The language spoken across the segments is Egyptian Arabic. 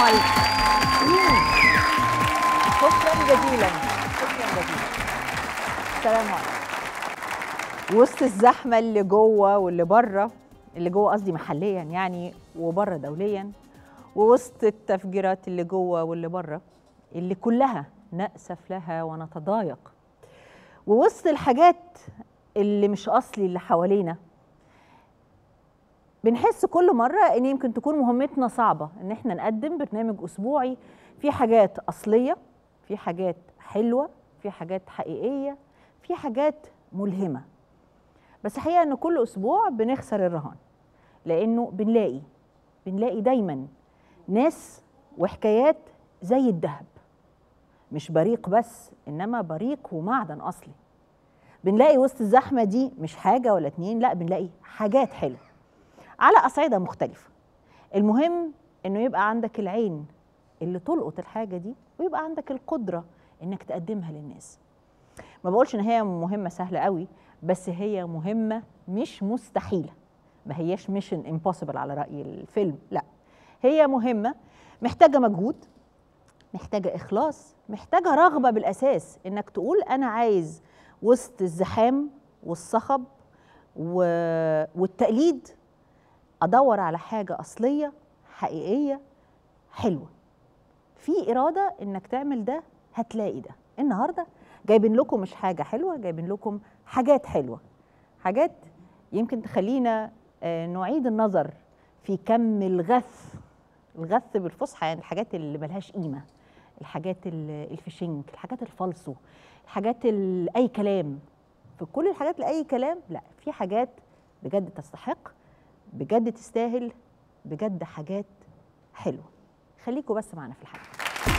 عليكم شكرا جزيلا شكرا جزيلا السلام عليكم وسط الزحمه اللي جوه واللي بره اللي جوه قصدي محليا يعني وبره دوليا ووسط التفجيرات اللي جوه واللي بره اللي كلها نأسف لها ونتضايق ووسط الحاجات اللي مش اصلي اللي حوالينا بنحس كل مرة إن يمكن تكون مهمتنا صعبة إن إحنا نقدم برنامج أسبوعي في حاجات أصلية في حاجات حلوة في حاجات حقيقية في حاجات ملهمة بس الحقيقة إن كل أسبوع بنخسر الرهان لأنه بنلاقي بنلاقي دايما ناس وحكايات زي الذهب مش بريق بس إنما بريق ومعدن أصلي بنلاقي وسط الزحمة دي مش حاجة ولا اتنين لا بنلاقي حاجات حلوة على أصعدة مختلفة المهم إنه يبقى عندك العين اللي تلقط الحاجة دي ويبقى عندك القدرة إنك تقدمها للناس ما بقولش إن هي مهمة سهلة قوي بس هي مهمة مش مستحيلة ما هياش ميشن امبوسيبل على رأي الفيلم لا هي مهمة محتاجة مجهود محتاجة إخلاص محتاجة رغبة بالأساس إنك تقول أنا عايز وسط الزحام والصخب و... والتقليد ادور على حاجه اصليه حقيقيه حلوه في اراده انك تعمل ده هتلاقي ده النهارده جايبين لكم مش حاجه حلوه جايبين لكم حاجات حلوه حاجات يمكن تخلينا آه، نعيد النظر في كم الغث الغث بالفصحى يعني الحاجات اللي ملهاش قيمه الحاجات ال- الفشنك الحاجات الفالصو الحاجات ال- اي كلام في كل الحاجات اللي اي كلام لا في حاجات بجد تستحق بجد تستاهل بجد حاجات حلوه خليكم بس معانا في الحلقه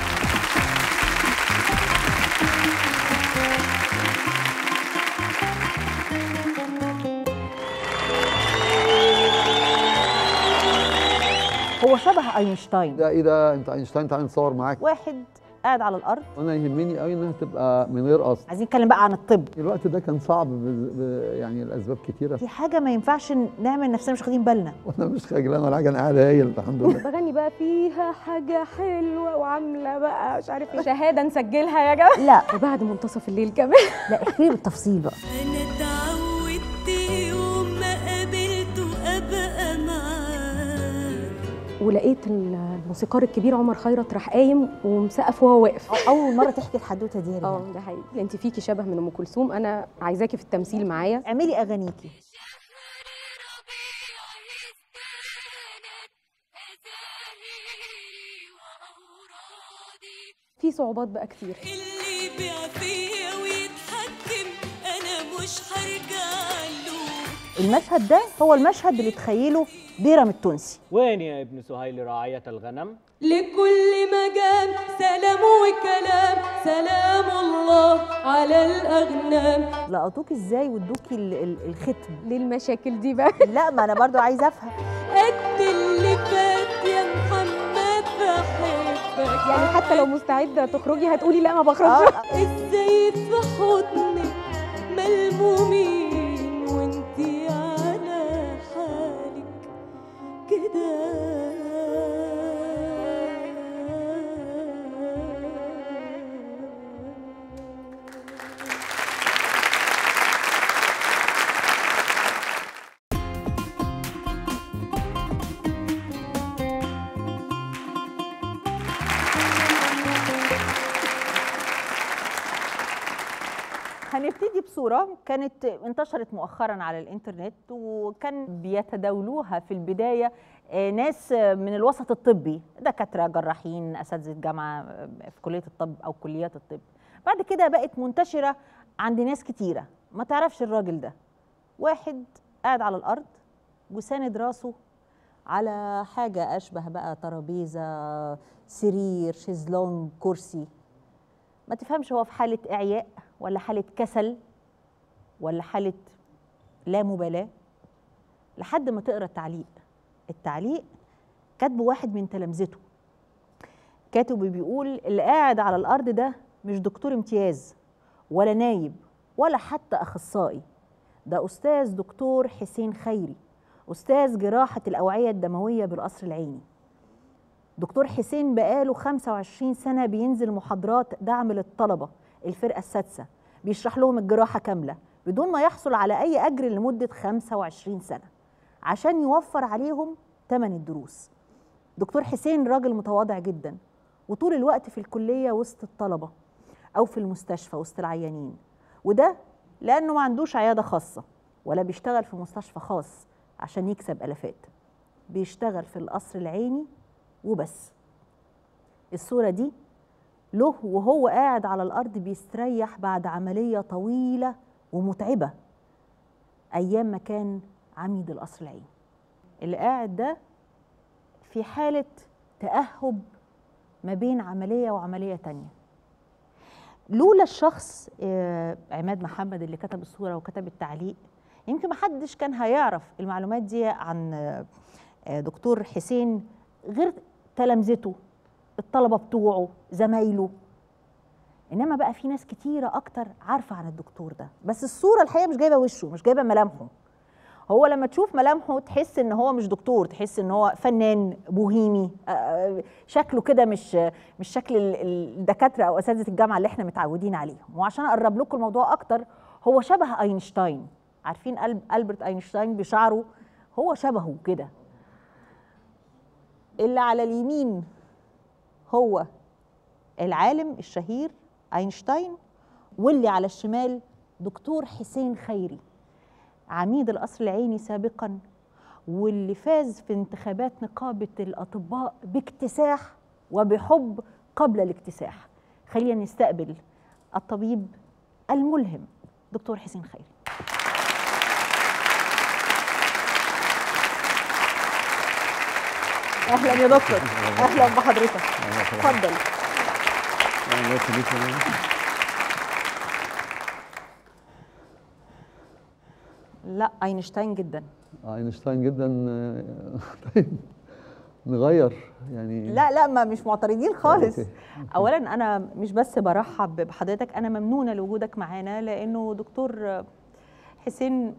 هو شبه اينشتاين ده ايه ده انت اينشتاين تعالى نتصور معاك واحد قاعد على الارض وانا يهمني قوي انها تبقى من غير قصد عايزين نتكلم بقى عن الطب الوقت ده كان صعب ب... ب... يعني الاسباب كتيره في حاجه ما ينفعش نعمل نفسنا مش واخدين بالنا وانا مش خجلان ولا حاجه انا قاعد هايل الحمد لله بغني بقى فيها حاجة حلوة وعاملة بقى مش عارف ايه شهادة نسجلها يا جماعة لا وبعد منتصف الليل كمان لا احكي لي بالتفصيل بقى أنا اتعودت يوم ما قابلته أبقى معاه ولقيت الموسيقار الكبير عمر خيرت راح قايم ومسقف وهو واقف اول مره تحكي الحدوته دي يا اه ريهام ده حقيقي انت فيكي شبه من ام كلثوم انا عايزاكي في التمثيل معايا اعملي اغانيكي في صعوبات بقى كتير اللي يبيع فيا ويتحكم أنا مش هرجع له المشهد ده هو المشهد اللي تخيله بيرم التونسي وين يا ابن سهيل راعية الغنم؟ لكل مجال سلام وكلام سلام الله على الأغنام لقطوك ازاي وادوكي ال- ال- الختم ليه المشاكل دي بقى لا ما انا برضو عايزه افهم قد اللي فات يا محمد بحبك يعني حتى لو مستعده تخرجي هتقولي لا ما بخرجش اه ازاي في حضنك ملمومين وانتي على حالك كده هنبتدي بصورة كانت انتشرت مؤخرا على الانترنت وكان بيتداولوها في البداية آه، ناس آه، من الوسط الطبي دكاترة جراحين أساتذة جامعة آه، في كلية الطب أو كليات الطب بعد كده بقت منتشرة عند ناس كتيرة ما تعرفش الراجل ده واحد قاعد على الأرض وساند راسه على حاجة أشبه بقى ترابيزة سرير شيزلونج كرسي ما تفهمش هو في حالة إعياء ولا حالة كسل ولا حالة لا مبالاة لحد ما تقرا التعليق التعليق كاتبه واحد من تلامذته كاتب بيقول اللي قاعد على الأرض ده مش دكتور امتياز ولا نايب ولا حتى أخصائي ده أستاذ دكتور حسين خيري أستاذ جراحة الأوعية الدموية بالقصر العيني دكتور حسين بقاله 25 سنة بينزل محاضرات دعم للطلبة الفرقة السادسة بيشرح لهم الجراحة كاملة بدون ما يحصل على أي أجر لمدة 25 سنة عشان يوفر عليهم ثمن الدروس دكتور حسين راجل متواضع جدا وطول الوقت في الكلية وسط الطلبة أو في المستشفى وسط العيانين وده لأنه ما عندوش عيادة خاصة ولا بيشتغل في مستشفى خاص عشان يكسب ألفات بيشتغل في القصر العيني وبس الصورة دي له وهو قاعد على الأرض بيستريح بعد عملية طويلة ومتعبة أيام ما كان عميد القصر العيني اللي قاعد ده في حالة تأهب ما بين عملية وعملية تانية لولا الشخص آه، عماد محمد اللي كتب الصورة وكتب التعليق يمكن محدش كان هيعرف المعلومات دي عن آه، آه، دكتور حسين غير تلامذته الطلبة بتوعه زمايله انما بقى في ناس كتيرة اكتر عارفة عن الدكتور ده بس الصورة الحقيقة مش جايبة وشه مش جايبة ملامحه هو لما تشوف ملامحه تحس ان هو مش دكتور تحس ان هو فنان بوهيمي آه، شكله كده مش مش شكل ال- ال- الدكاتره او اساتذه الجامعه اللي احنا متعودين عليهم وعشان اقرب لكم الموضوع اكتر هو شبه اينشتاين عارفين ألب- البرت اينشتاين بشعره هو شبهه كده اللي على اليمين هو العالم الشهير اينشتاين واللي على الشمال دكتور حسين خيري عميد القصر العيني سابقا واللي فاز في انتخابات نقابة الأطباء باكتساح وبحب قبل الاكتساح خلينا نستقبل الطبيب الملهم دكتور حسين خيري اهلا يا دكتور اهلا بحضرتك اتفضل الله يخليك يا ماما. لا اينشتاين جدا اينشتاين جدا آه، طيب نغير يعني لا لا ما مش معترضين خالص أوكي. اولا انا مش بس برحب بحضرتك انا ممنونه لوجودك معانا لانه دكتور حسين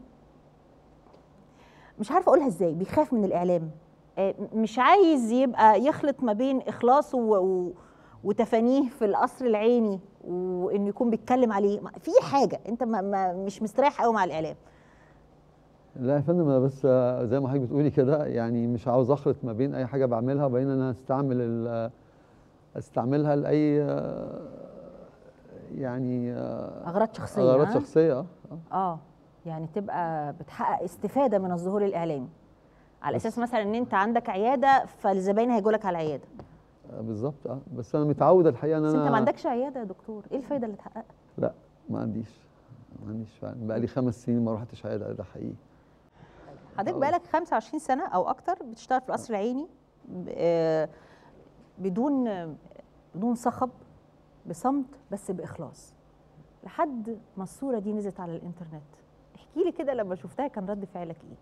مش عارفه اقولها ازاي بيخاف من الاعلام آه، مش عايز يبقى يخلط ما بين اخلاصه و... و... وتفانيه في القصر العيني وانه يكون بيتكلم عليه ما- في حاجه انت ما... ما مش مستريح قوي مع الاعلام لا يا فندم انا بس آه، زي ما حضرتك بتقولي كده يعني مش عاوز اخلط ما بين اي حاجه بعملها وبين ان انا استعمل ال- استعملها لاي آه، يعني آه، اغراض شخصيه اغراض ها؟ شخصيه آه. اه يعني تبقى بتحقق استفاده من الظهور الاعلامي على بس- اساس مثلا ان انت عندك عياده فالزباين هيجوا لك على العياده آه، بالظبط اه بس انا متعود الحقيقه ان بس انا انت ما عندكش عياده يا دكتور ايه الفايده اللي تحققها لا ما عنديش ما عنديش فعلا بقى لي خمس سنين ما رحتش عياده ده حقيقي حضرتك آه. بقالك 25 سنه او اكتر بتشتغل في القصر العيني ب- آه، بدون بدون صخب بصمت بس باخلاص لحد ما الصوره دي نزلت على الانترنت احكي لي كده لما شفتها كان رد فعلك ايه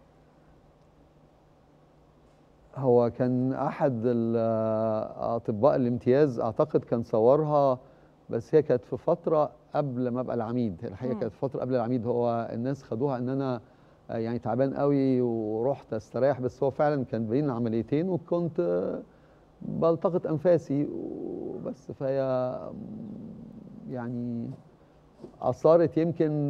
هو كان احد ال- اطباء الامتياز اعتقد كان صورها بس هي كانت في فتره قبل ما ابقى العميد هي الحقيقه مم. كانت فتره قبل العميد هو الناس خدوها ان انا آه، يعني تعبان قوي ورحت استريح بس هو فعلا كان بين عمليتين وكنت آه، بلتقط انفاسي وبس فهي مم، يعني اثارت يمكن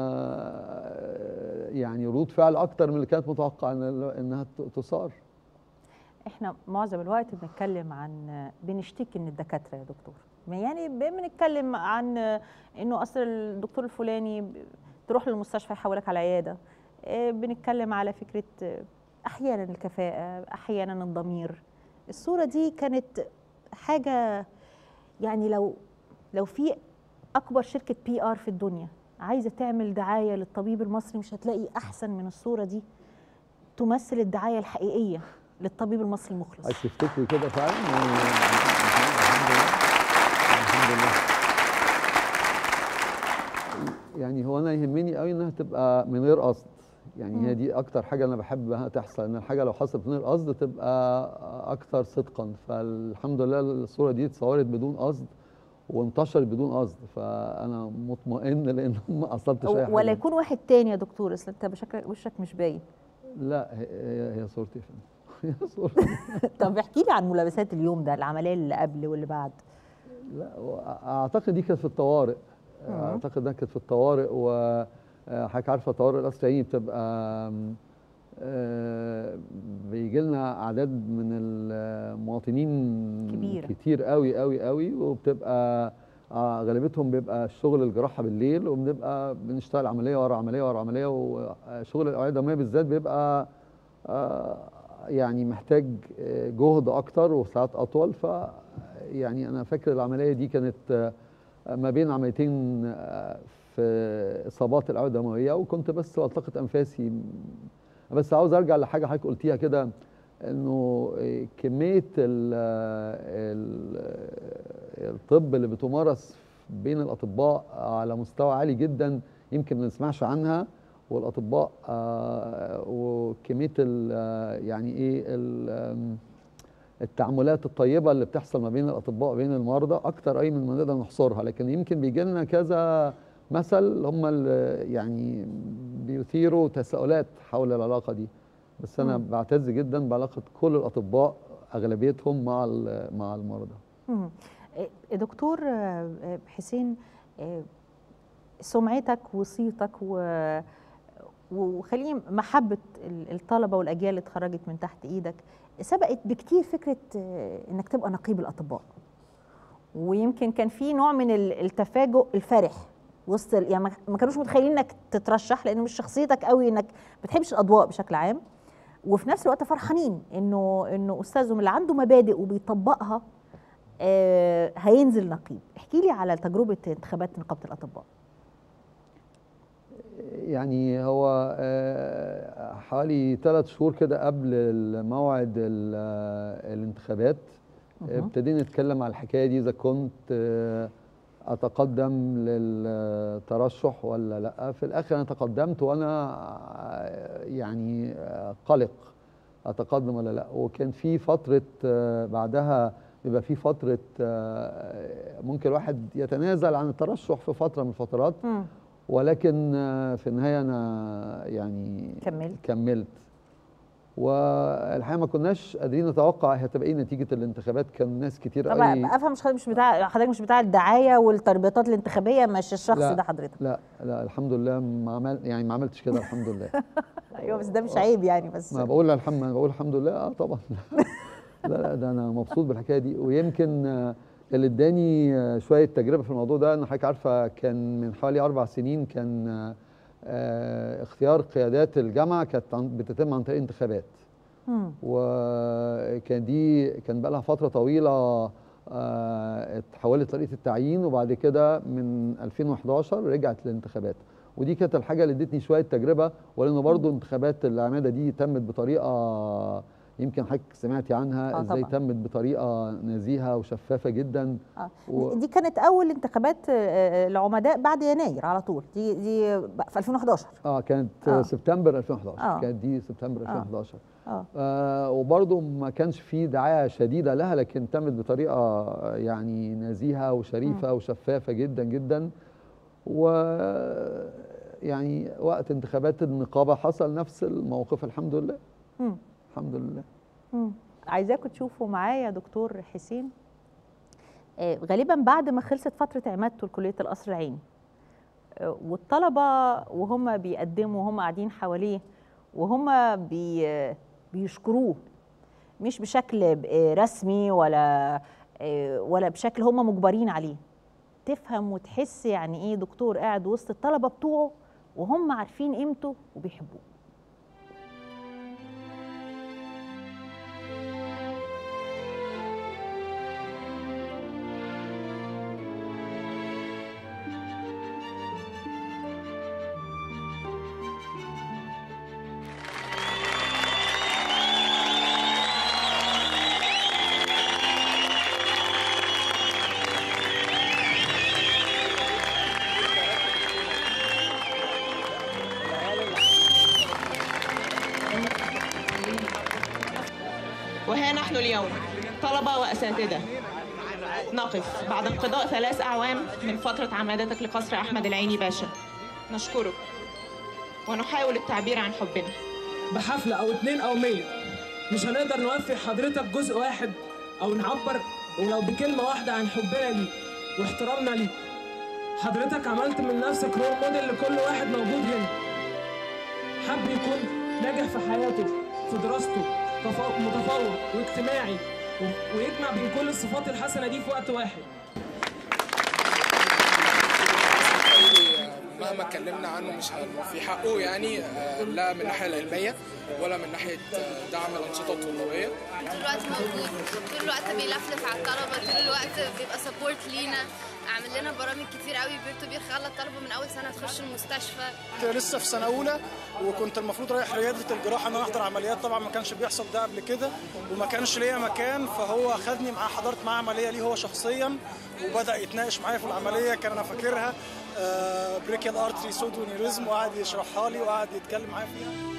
آه، يعني ردود فعل اكتر من اللي كانت متوقع إن- انها ت- تثار احنا معظم الوقت بنتكلم عن بنشتكي من الدكاتره يا دكتور ما يعني بنتكلم عن انه اصل الدكتور الفلاني ب- تروح للمستشفى يحولك على عياده آه، بنتكلم على فكره آه، احيانا الكفاءه احيانا الضمير الصوره دي كانت حاجه يعني لو لو في اكبر شركه بي ار في الدنيا عايزه تعمل دعايه للطبيب المصري مش هتلاقي احسن من الصوره دي تمثل الدعايه الحقيقيه للطبيب المصري المخلص عايز تفتكري كده فعلا يعني الحمد لله الحمد لله يعني هو انا يهمني قوي انها تبقى من غير قصد يعني هي مم. دي اكتر حاجه انا بحبها تحصل ان الحاجه لو حصلت من غير قصد تبقى اكتر صدقا فالحمد لله الصوره دي اتصورت بدون قصد وانتشرت بدون قصد فانا مطمئن لان ما قصدتش اي حاجه ولا يكون واحد تاني يا دكتور اصل انت بشكل وشك مش باين لا هي هي- هي صورتي فعلا طب احكي لي عن ملابسات اليوم ده العمليه اللي قبل واللي بعد لا و- اعتقد دي كانت في الطوارئ مم. اعتقد ده كانت في الطوارئ وحضرتك عارفه طوارئ القصر العيني بتبقى آم، آه، بيجي لنا اعداد من المواطنين كبيرة. كتير قوي قوي قوي وبتبقى آه، غالبيتهم بيبقى شغل الجراحه بالليل وبنبقى بنشتغل عمليه ورا عمليه ورا عمليه وشغل الاوعيه الدمويه بالذات بيبقى آه، يعني محتاج آه، جهد اكتر وساعات اطول ف يعني انا فاكر العمليه دي كانت آه، ما بين عمليتين آه، في اصابات الاوعيه الدمويه وكنت بس بلتقط انفاسي بس عاوز ارجع لحاجه حضرتك قلتيها كده انه آه، كميه ال ال الطب اللي بتمارس بين الاطباء على مستوى عالي جدا يمكن ما نسمعش عنها والاطباء آه، وكميه ال- آه، يعني ايه ال- آم، التعاملات الطيبه اللي بتحصل ما بين الاطباء وبين المرضى اكتر اي من ما نقدر نحصرها لكن يمكن بيجي لنا كذا مثل هم اللي يعني بيثيروا تساؤلات حول العلاقه دي بس انا مم. بعتز جدا بعلاقه كل الاطباء اغلبيتهم مع ال- مع المرضى مم. إيه، دكتور آه، آه، حسين آه، سمعتك وصيتك و وخليني محبة ال- الطلبة والأجيال اللي اتخرجت من تحت إيدك سبقت بكتير فكرة آه، إنك تبقى نقيب الأطباء ويمكن كان في نوع من ال- التفاجؤ الفرح وسط ال- يعني ما- ما كانوش متخيلين انك تترشح لان مش شخصيتك قوي انك ما بتحبش الاضواء بشكل عام وفي نفس الوقت فرحانين انه انه استاذهم اللي عنده مبادئ وبيطبقها آه، هينزل نقيب احكي لي على تجربه انتخابات نقابه الاطباء يعني هو آه، حوالي ثلاث شهور كده قبل موعد ال- آه، الانتخابات مهم. ابتدينا نتكلم على الحكايه دي اذا كنت آه، اتقدم للترشح ولا لا في الاخر انا تقدمت وانا آه، يعني آه، قلق اتقدم ولا لا وكان في فتره آه، بعدها بيبقى في فتره آه، ممكن الواحد يتنازل عن الترشح في فتره من الفترات مم. ولكن آه، في النهايه انا يعني كملت. كملت والحقيقه ما كناش قادرين نتوقع هتبقى ايه نتيجه الانتخابات كان ناس كتير طبعا قوي افهم مش مش بتاع حضرتك مش بتاع الدعايه والتربيطات الانتخابيه مش الشخص لا. ده حضرتك لا لا الحمد لله ما عمل يعني ما عملتش كده الحمد لله ايوه بس ده مش عيب يعني بس ما بقول الحمد بقول الحمد لله اه طبعا لا لا ده انا مبسوط بالحكايه دي ويمكن آه، اللي اداني آه، شويه تجربه في الموضوع ده ان حضرتك عارفه كان من حوالي اربع سنين كان آه، آه، اختيار قيادات الجامعه كانت عن- بتتم عن طريق انتخابات مم. وكان دي كان بقى لها فتره طويله آه، اتحولت طريقه التعيين وبعد كده من 2011 رجعت للانتخابات ودي كانت الحاجه اللي ادتني شويه تجربه ولانه برضو انتخابات العماده دي تمت بطريقه يمكن حضرتك سمعتي عنها آه ازاي طبعاً. تمت بطريقه نزيهه وشفافه جدا آه. و- دي كانت اول انتخابات آه، آه، العمداء بعد يناير على طول دي دي في 2011 اه كانت آه. آه. سبتمبر 2011 آه. كانت دي سبتمبر 2011 اه آه وبرضه ما كانش في دعايه شديده لها لكن تمت بطريقه يعني نزيهه وشريفه وشفافه جدا جدا و يعني وقت انتخابات النقابه حصل نفس الموقف الحمد لله مم. الحمد لله مم. عايزاكم تشوفوا معايا دكتور حسين آه، غالبا بعد ما خلصت فتره عمادته لكليه القصر العيني آه، والطلبه وهم بيقدموا وهم قاعدين حواليه وهم بي بيشكروه مش بشكل ب- آه، رسمي ولا آه، ولا بشكل هم مجبرين عليه تفهم وتحس يعني ايه دكتور قاعد وسط الطلبه بتوعه وهم عارفين قيمته وبيحبوه وها نحن اليوم طلبة وأساتذة نقف بعد انقضاء ثلاث أعوام من فترة عمادتك لقصر أحمد العيني باشا نشكرك ونحاول التعبير عن حبنا بحفلة أو اتنين أو مية مش هنقدر نوفي حضرتك جزء واحد او نعبر ولو بكلمه واحده عن حبنا ليك واحترامنا ليك حضرتك عملت من نفسك رول موديل لكل واحد موجود هنا حب يكون ناجح في حياته في دراسته تفوق متفوق واجتماعي و- ويجمع بين كل الصفات الحسنه دي في وقت واحد مهما اتكلمنا عنه مش في حقه يعني آه، لا من الناحيه العلميه ولا من ناحيه آه، دعم الانشطه الطلابيه طول الوقت موجود طول الوقت بيلفلف على الطلبه طول الوقت بيبقى سبورت لينا عامل لنا برامج كتير قوي بير تو بير خلى الطلبه من اول سنه تخش المستشفى كنت لسه في سنه اولى وكنت المفروض رايح رياده الجراحه ان انا احضر عمليات طبعا ما كانش بيحصل ده قبل كده وما كانش ليا مكان فهو خدني معاه حضرت معاه عمليه ليه هو شخصيا وبدا يتناقش معايا في العمليه كان انا فاكرها بريكيال ارتري سودونيريزم وقعد يشرحها لي وقعد يتكلم معايا فيها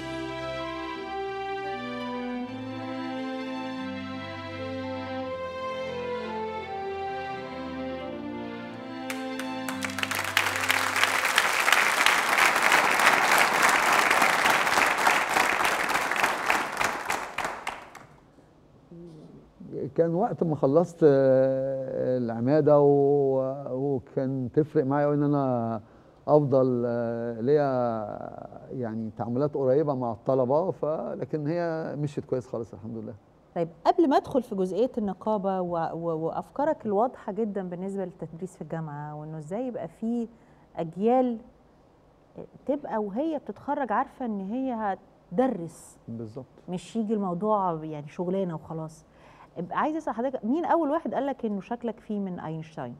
كان وقت ما خلصت آه، العماده و- وكان تفرق معايا قوي ان انا افضل آه، ليا يعني تعاملات قريبه مع الطلبه فلكن هي مشيت كويس خالص الحمد لله طيب قبل ما ادخل في جزئيه النقابه و... و... وافكارك الواضحه جدا بالنسبه للتدريس في الجامعه وانه ازاي يبقى في اجيال تبقى وهي بتتخرج عارفه ان هي هتدرس بالظبط مش يجي الموضوع يعني شغلانه وخلاص ابقى عايزه اسال حضرتك مين اول واحد قال لك انه شكلك فيه من اينشتاين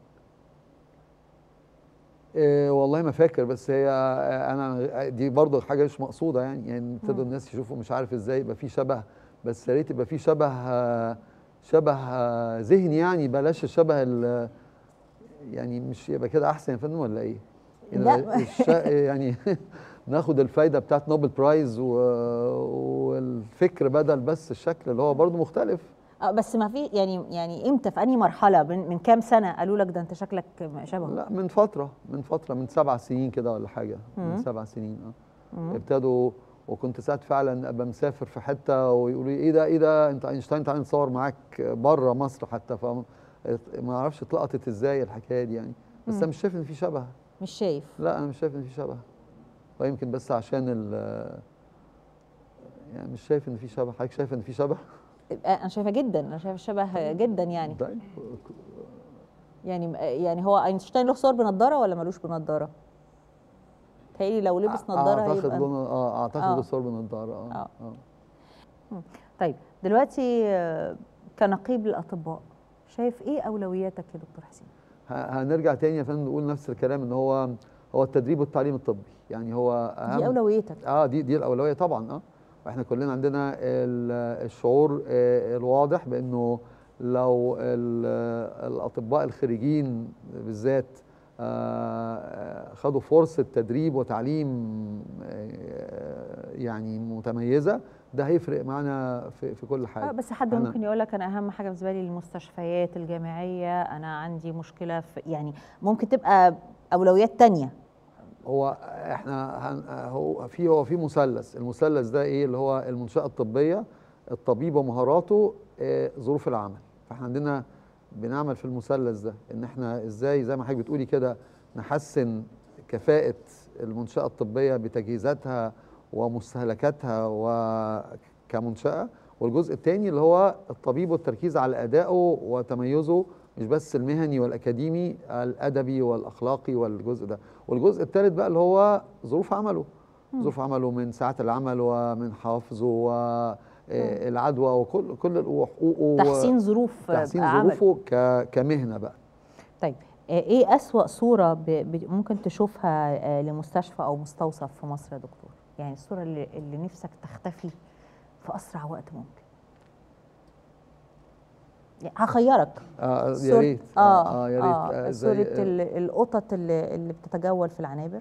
إيه والله ما فاكر بس هي انا دي برضو حاجه مش مقصوده يعني يعني ابتدوا الناس يشوفوا مش عارف ازاي يبقى في شبه بس يا ريت يبقى في شبه شبه ذهني يعني بلاش الشبه ال- يعني مش يبقى كده احسن يا فندم ولا ايه؟ لا. الش- يعني ناخد الفايده بتاعت نوبل برايز و... والفكر بدل بس الشكل اللي هو برضو مختلف اه بس ما في يعني يعني امتى في انهي مرحله من, من كام سنه قالوا لك ده انت شكلك شبهه لا من فترة من فترة من سبع سنين كده ولا حاجة من مم. سبع سنين اه مم. ابتدوا وكنت ساعات فعلا ابقى مسافر في حتة ويقولوا لي ايه ده ايه ده انت اينشتاين تعالى نصور معاك بره مصر حتى فما ما اعرفش اتلقطت ازاي الحكاية دي يعني بس انا مم. مش شايف ان في شبه مش شايف لا انا مش شايف ان في شبه ويمكن بس عشان ال يعني مش شايف ان في شبه حضرتك شايف ان في شبه آه، انا شايفه جدا انا شايفه شبه جدا يعني طيب يعني يعني هو اينشتاين له صور بنضاره ولا ملوش بنضاره؟ تهيألي لو لبس نضاره اعتقد هيبقى لونه اه اعتقد آه. له صور بنضاره اه آه. اه طيب دلوقتي آه، كنقيب للاطباء شايف ايه اولوياتك يا دكتور حسين؟ ه- هنرجع تاني يا فندم نقول نفس الكلام ان هو هو التدريب والتعليم الطبي يعني هو اهم دي اولويتك اه دي دي الاولويه طبعا اه واحنا كلنا عندنا ال- الشعور آه، الواضح بانه لو ال- الاطباء الخريجين بالذات آه، خدوا فرصه تدريب وتعليم آه، يعني متميزه ده هيفرق معانا في في كل حاجه آه بس حد أنا- ممكن يقول لك انا اهم حاجه بالنسبه لي المستشفيات الجامعيه انا عندي مشكله في يعني ممكن تبقى اولويات تانية هو احنا هن هو في هو في مثلث المثلث ده ايه اللي هو المنشاه الطبيه الطبيب ومهاراته آه، ظروف العمل فاحنا عندنا بنعمل في المثلث ده ان احنا ازاي زي ما حضرتك بتقولي كده نحسن كفاءه المنشاه الطبيه بتجهيزاتها ومستهلكاتها وكمنشاه والجزء الثاني اللي هو الطبيب والتركيز على ادائه وتميزه مش بس المهني والاكاديمي الادبي والاخلاقي والجزء ده والجزء الثالث بقى اللي هو ظروف عمله ظروف عمله من ساعات العمل ومن حافظه والعدوى وكل كل وحقوقه تحسين ظروف آه، تحسين عمل. ظروفه ك- كمهنه بقى طيب آه، ايه اسوأ صوره ب... ب... ممكن تشوفها آه، لمستشفى او مستوصف في مصر يا دكتور يعني الصوره اللي, اللي نفسك تختفي في اسرع وقت ممكن يعني هخيرك آه يا صورة- ريت اه اه يا ريت آه آه صورة زي ال- القطط اللي, اللي بتتجول في العنابر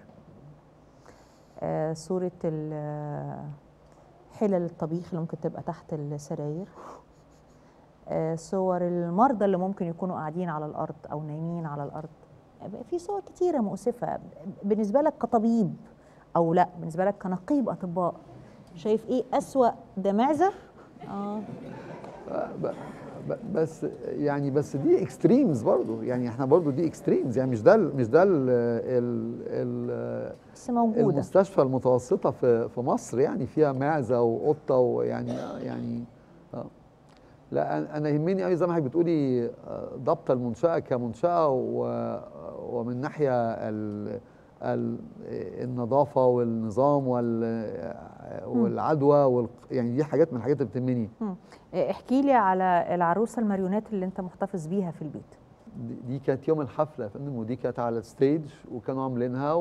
آه صورة ال- حلل الطبيخ اللي ممكن تبقى تحت السراير آه صور المرضى اللي ممكن يكونوا قاعدين على الأرض أو نايمين على الأرض آه، في صور كتيرة مؤسفة بالنسبة لك كطبيب أو لا بالنسبة لك كنقيب أطباء شايف إيه أسوأ دماغة اه ب- ب- بس يعني بس دي اكستريمز برضو يعني احنا برضو دي اكستريمز يعني مش ده ال- مش ده ال ال ال بس موجوده المستشفى المتوسطه في في مصر يعني فيها معزه وقطه ويعني يعني آه. لا أنا- انا يهمني قوي زي ما حضرتك بتقولي آه، ضبط المنشاه كمنشاه و- ومن ناحيه ال ال النظافه والنظام وال والعدوى وال يعني دي حاجات من الحاجات اللي بتهمني مم. إيه، احكي لي على العروسه الماريونات اللي انت محتفظ بيها في البيت دي دي كانت يوم الحفله يا فندم ودي كانت على الستيج وكانوا عاملينها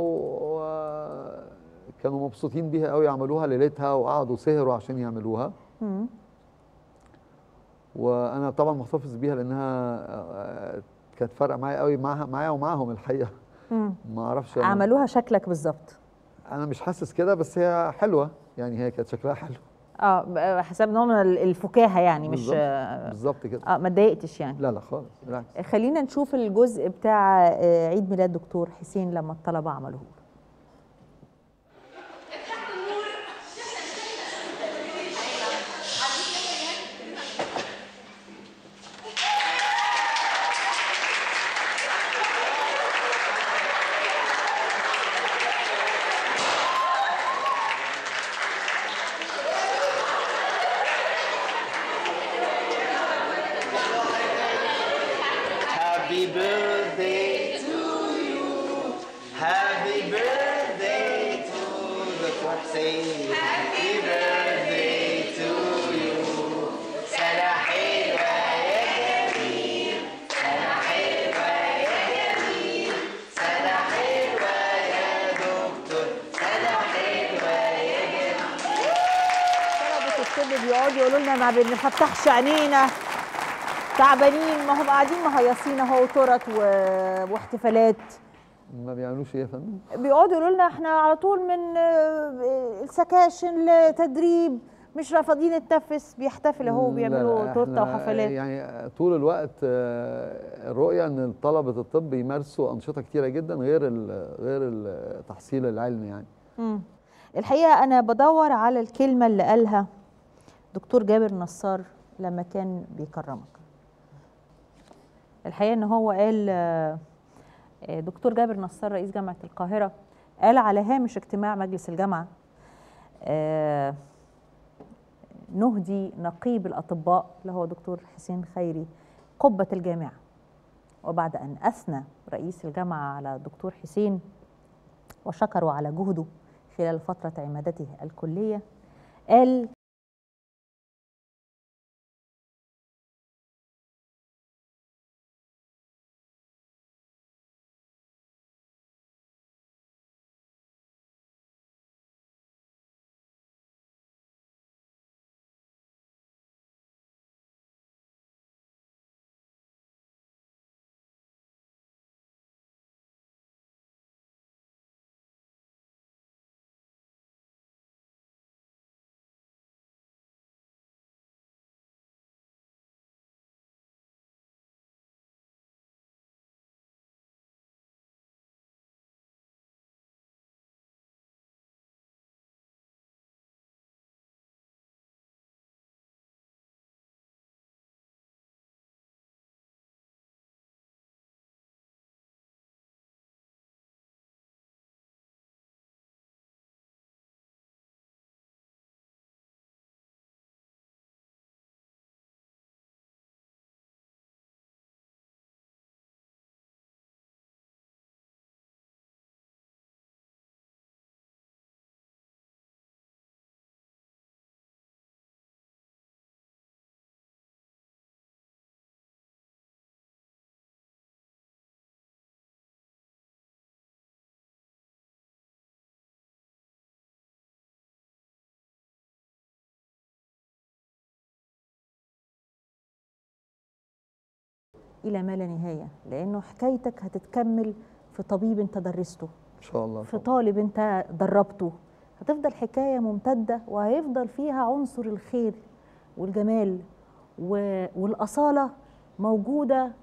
وكانوا مبسوطين بيها قوي عملوها ليلتها وقعدوا سهروا عشان يعملوها مم. وانا طبعا محتفظ بيها لانها آه، كانت فارقه معايا قوي معاها معايا ومعاهم الحقيقه مم. ما اعرفش أنا- عملوها شكلك بالظبط انا مش حاسس كده بس هي حلوه يعني هي كانت شكلها حلو اه ب- حسب نوع من ال- الفكاهه يعني مش بالظبط. آه بالظبط كده آه، ما اتضايقتش يعني لا لا خالص بالعكس خلينا نشوف الجزء بتاع آه، عيد ميلاد دكتور حسين لما الطلبه عملوه له. Happy birthday to you. Happy birthday to the Hussein. Happy birthday to you. سنة حلوة يا جميل. سنة حلوة يا جميل. سنة حلوة يا دكتور. سنة حلوة يا جميل. طلبة الطب بيقعدوا يقولوا لنا ما بنفتحش عينينا تعبانين ما هم قاعدين مهيصين اهو تورت و- واحتفالات ما بيعملوش ايه يا فندم بيقعدوا يقولوا لنا احنا على طول من آه، السكاشن لتدريب مش رافضين نتنفس بيحتفل اهو لا، بيعملوا لا، تورته إحنا وحفلات يعني طول الوقت آه، الرؤيه ان طلبه الطب يمارسوا انشطه كتيره جدا غير ال- غير التحصيل العلمي يعني مم. الحقيقه انا بدور على الكلمه اللي قالها دكتور جابر نصار لما كان بيكرمك الحقيقه ان هو قال آه، آه، دكتور جابر نصار رئيس جامعه القاهره قال على هامش اجتماع مجلس الجامعه آه، نهدي نقيب الاطباء اللي هو دكتور حسين خيري قبه الجامعه وبعد ان اثنى رئيس الجامعه على الدكتور حسين وشكروا على جهده خلال فتره عمادته الكليه قال الى ما لا نهايه لانه حكايتك هتتكمل في طبيب انت درسته ان شاء الله في طالب انت دربته هتفضل حكايه ممتده وهيفضل فيها عنصر الخير والجمال و... والاصاله موجوده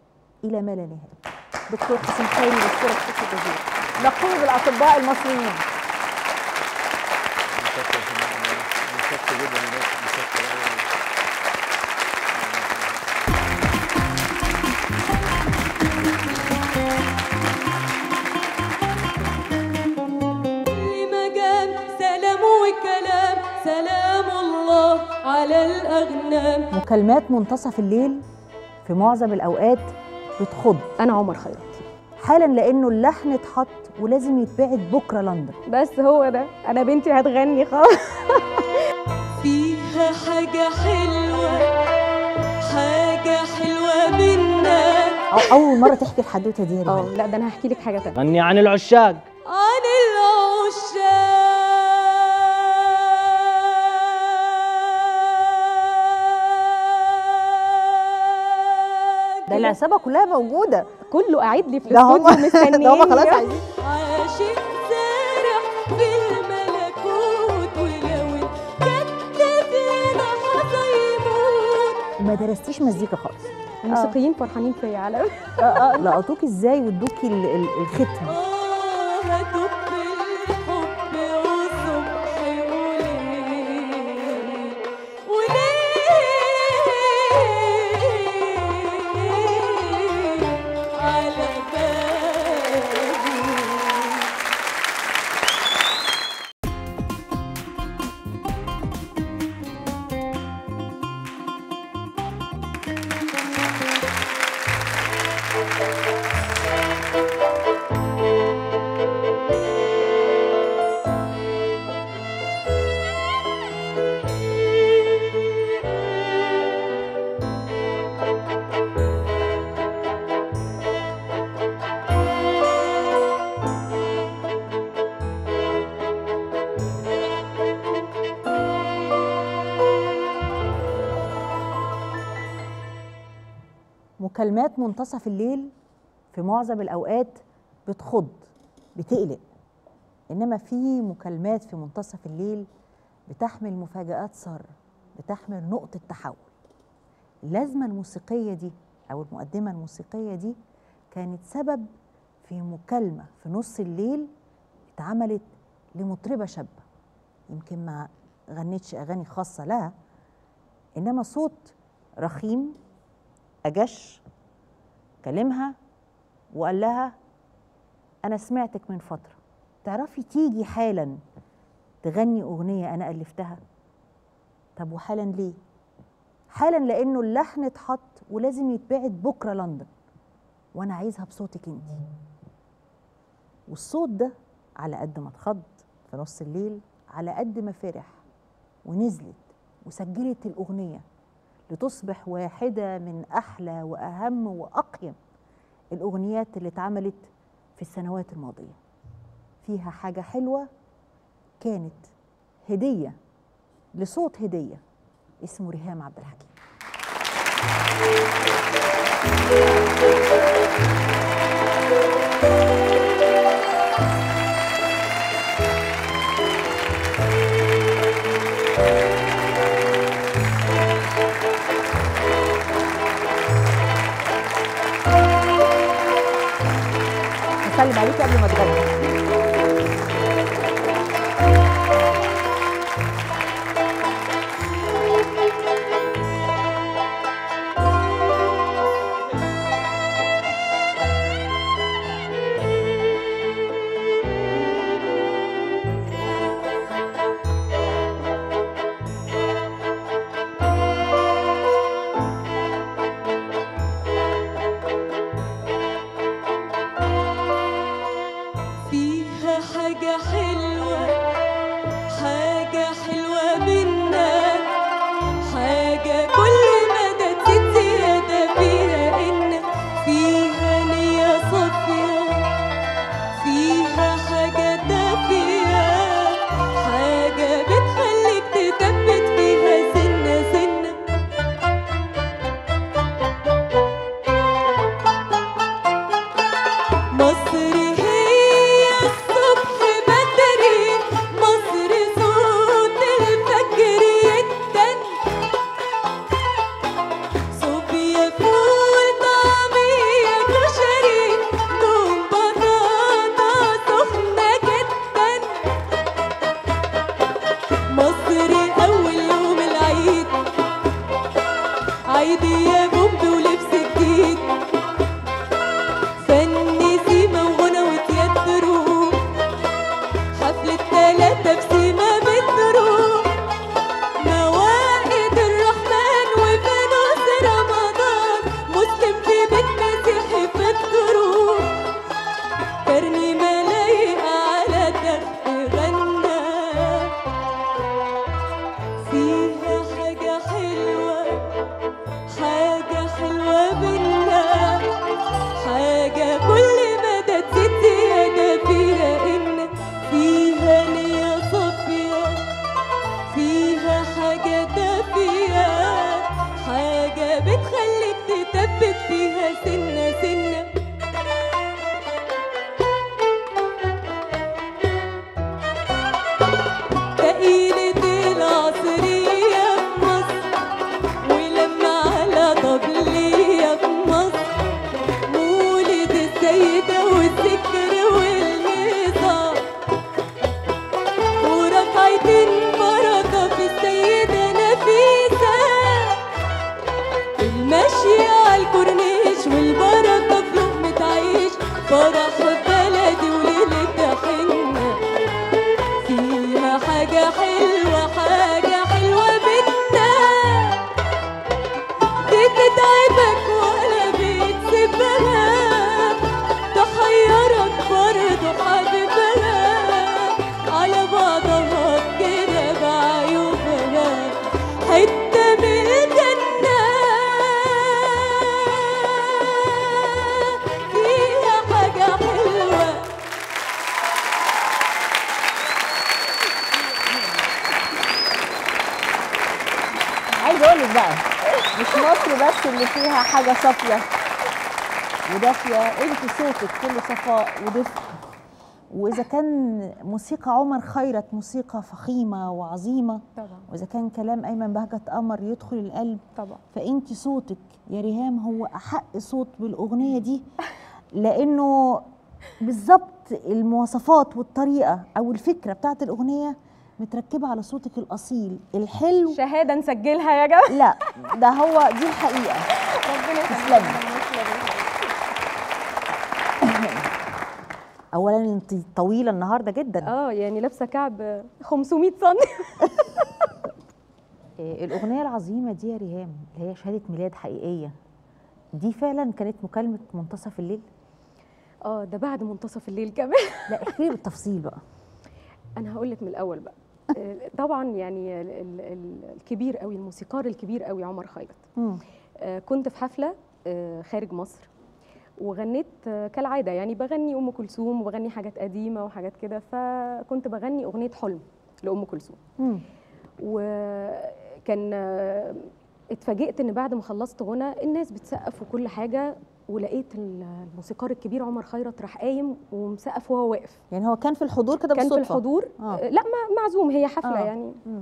الى ما لا نهايه دكتور حسين خيري بشكرك شكر جزيلا نقيب الاطباء المصريين متشكر جدا متشكر أوي. على الأغنام مكالمات منتصف الليل في معظم الأوقات بتخض انا عمر خيرت حالا لأنه اللحن اتحط ولازم يتبعت بكرة لندن بس هو ده انا بنتي هتغني خالص فيها حاجة حلوة حاجة حلوة منك أو أول مرة تحكي الحدوتة دي يا اه ريهام. لا ده انا هحكي لك حاجه تانية غني عن العشاق عن العشاق ده العصابة كلها موجودة كله قاعد لي في ده هم الاستوديو مستنيين ده هم خلاص عايزين عاشق سارح في الملكوت ولو الكتف لحظة يموت ما درستيش مزيكا خالص الموسيقيين فرحانين فيا على اه اه لقطوك ازاي وادوكي ال- ال- الختم آه هتب الحب وصبح وليل وليل على بالي مكالمات منتصف الليل في معظم الأوقات بتخض بتقلق إنما في مكالمات في منتصف الليل بتحمل مفاجآت سارة بتحمل نقطة تحول اللازمة الموسيقية دي أو المقدمة الموسيقية دي كانت سبب في مكالمة في نص الليل اتعملت لمطربة شابة يمكن ما غنتش أغاني خاصة لها إنما صوت رخيم أجش كلمها وقال لها أنا سمعتك من فترة تعرفي تيجي حالا تغني أغنية أنا ألفتها طب وحالا ليه؟ حالا لأنه اللحن اتحط ولازم يتبعت بكرة لندن وأنا عايزها بصوتك انت والصوت ده على قد ما اتخض في نص الليل على قد ما فرح ونزلت وسجلت الأغنية لتصبح واحدة من أحلى وأهم وأقيم الأغنيات اللي اتعملت في السنوات الماضية فيها حاجة حلوة كانت هدية لصوت هدية اسمه ريهام عبد الحكيم هسلم عليكي قبل ما تغني فيها حاجة حلوة حاجة حلوة منك حاجة كل مدى تزيد زيادة فيها إنك فيها نية صافية فيها حاجة دافية حاجة بتخليك تثبت فيها سنة سنة مصر هي الصبح بدري مصر بس اللي فيها حاجه صافيه ودافيه انت صوتك كله صفاء ودفء واذا كان موسيقى عمر خيرت موسيقى فخيمه وعظيمه طبعا واذا كان كلام ايمن بهجت قمر يدخل القلب طبعا فانت صوتك يا ريهام هو احق صوت بالاغنيه دي لانه بالظبط المواصفات والطريقه او الفكره بتاعت الاغنيه متركبه على صوتك الاصيل الحلو شهاده نسجلها يا جماعه لا ده هو دي الحقيقه ربنا تسلمي اولا انت طويله النهارده جدا اه يعني لابسه كعب 500 سم إيه، الاغنيه العظيمه دي يا ريهام اللي هي شهاده ميلاد حقيقيه دي فعلا كانت مكالمه منتصف الليل اه ده بعد منتصف الليل كمان لا احكي لي بالتفصيل بقى انا هقول لك من الاول بقى آه، طبعا يعني ال- ال- ال- الكبير قوي الموسيقار الكبير قوي عمر خيرت مم. آه، كنت في حفله آه، خارج مصر وغنيت آه، كالعاده يعني بغني ام كلثوم وبغني حاجات قديمه وحاجات كده فكنت بغني اغنيه حلم لام كلثوم مم. وكان آه، اتفاجئت ان بعد ما خلصت غنى الناس بتسقف وكل حاجه ولقيت ال- الموسيقار الكبير عمر خيرت راح قايم ومسقف وهو واقف يعني هو كان في الحضور كده كان في بالصدفه الحضور آه. آه. لا ما معزوم هي حفله آه. آه. يعني مم.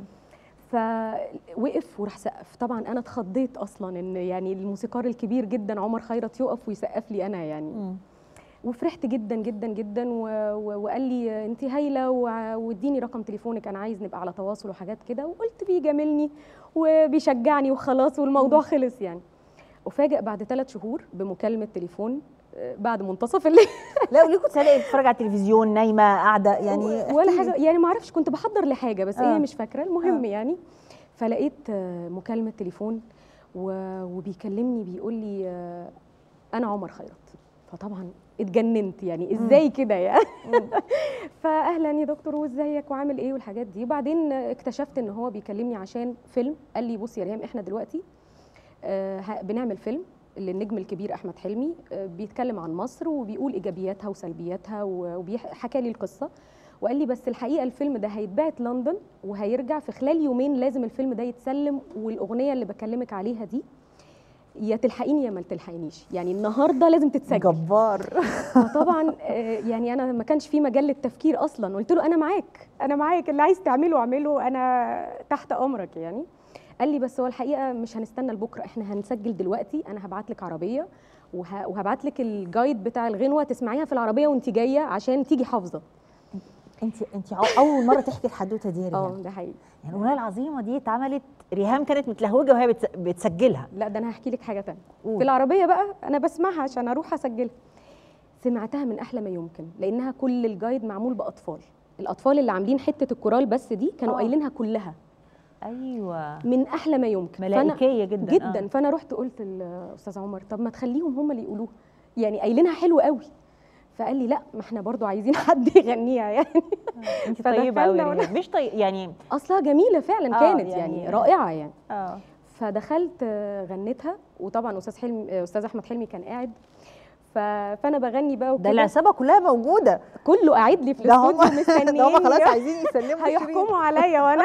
فوقف وراح سقف طبعا انا اتخضيت اصلا ان يعني الموسيقار الكبير جدا عمر خيرت يقف ويسقف لي انا يعني مم. وفرحت جدا جدا جدا و... و... وقال لي انت هايله وع- واديني رقم تليفونك انا عايز نبقى على تواصل وحاجات كده وقلت بيجاملني وبيشجعني وخلاص والموضوع خلص يعني وفاجئ بعد ثلاث شهور بمكالمه تليفون آه، بعد منتصف الليل لا قولي كنت سالي بتتفرج على التلفزيون نايمه قاعده يعني ولا احكي لي. حاجه يعني ما اعرفش كنت بحضر لحاجه بس آه. هي مش فاكره المهم آه. يعني فلقيت آه، مكالمه تليفون و- وبيكلمني بيقول لي آه، انا عمر خيرت فطبعا اتجننت يعني ازاي كده يعني فاهلا يا دكتور وازيك وعامل ايه والحاجات دي وبعدين اكتشفت ان هو بيكلمني عشان فيلم قال لي بصي يا ريهام احنا دلوقتي آه، ه- بنعمل فيلم للنجم الكبير احمد حلمي آه، بيتكلم عن مصر وبيقول ايجابياتها وسلبياتها وحكى لي القصه وقال لي بس الحقيقه الفيلم ده هيتبعت لندن وهيرجع في خلال يومين لازم الفيلم ده يتسلم والاغنيه اللي بكلمك عليها دي يا تلحقيني يا ما تلحقينيش يعني النهارده لازم تتسجل جبار فطبعا آه، يعني انا ما كانش في مجال للتفكير اصلا قلت له انا معاك انا معاك اللي عايز تعمله اعمله انا تحت امرك يعني قال لي بس هو الحقيقه مش هنستنى لبكره احنا هنسجل دلوقتي انا هبعت لك عربيه وه... وهبعت لك الجايد بتاع الغنوه تسمعيها في العربيه وانت جايه عشان تيجي حافظه انت انت اول مره تحكي الحدوته دي يا اه ريهام ده حقيقي يعني الاغنيه العظيمه دي اتعملت ريهام كانت متلهوجه وهي بتس- بتسجلها لا ده انا هحكي لك حاجه تانية قول. في العربيه بقى انا بسمعها عشان اروح اسجلها سمعتها من احلى ما يمكن لانها كل الجايد معمول باطفال الاطفال اللي عاملين حته الكورال بس دي كانوا آه. قايلينها كلها ايوه من احلى ما يمكن فأنا- ملائكيه جدا جدا آه. فانا رحت قلت للاستاذ عمر طب ما تخليهم هم اللي يقولوها يعني قايلينها حلو قوي فقال لي لا ما احنا برضو عايزين حد يغنيها يعني انت طيبه قوي فدخلنا ريهام مش طيب يعني اصلها جميله فعلا آه، كانت يعني- يعني رائعه يعني اه فدخلت آه، غنيتها وطبعا استاذ حلمي آه، استاذ احمد حلمي كان قاعد ف... فانا بغني بقى ده وكده العصابه كلها موجوده كله قاعد لي في ده هم الاستوديو مستنيين ده هم خلاص عايزين يسلموا شيرين. هيحكموا عليا وانا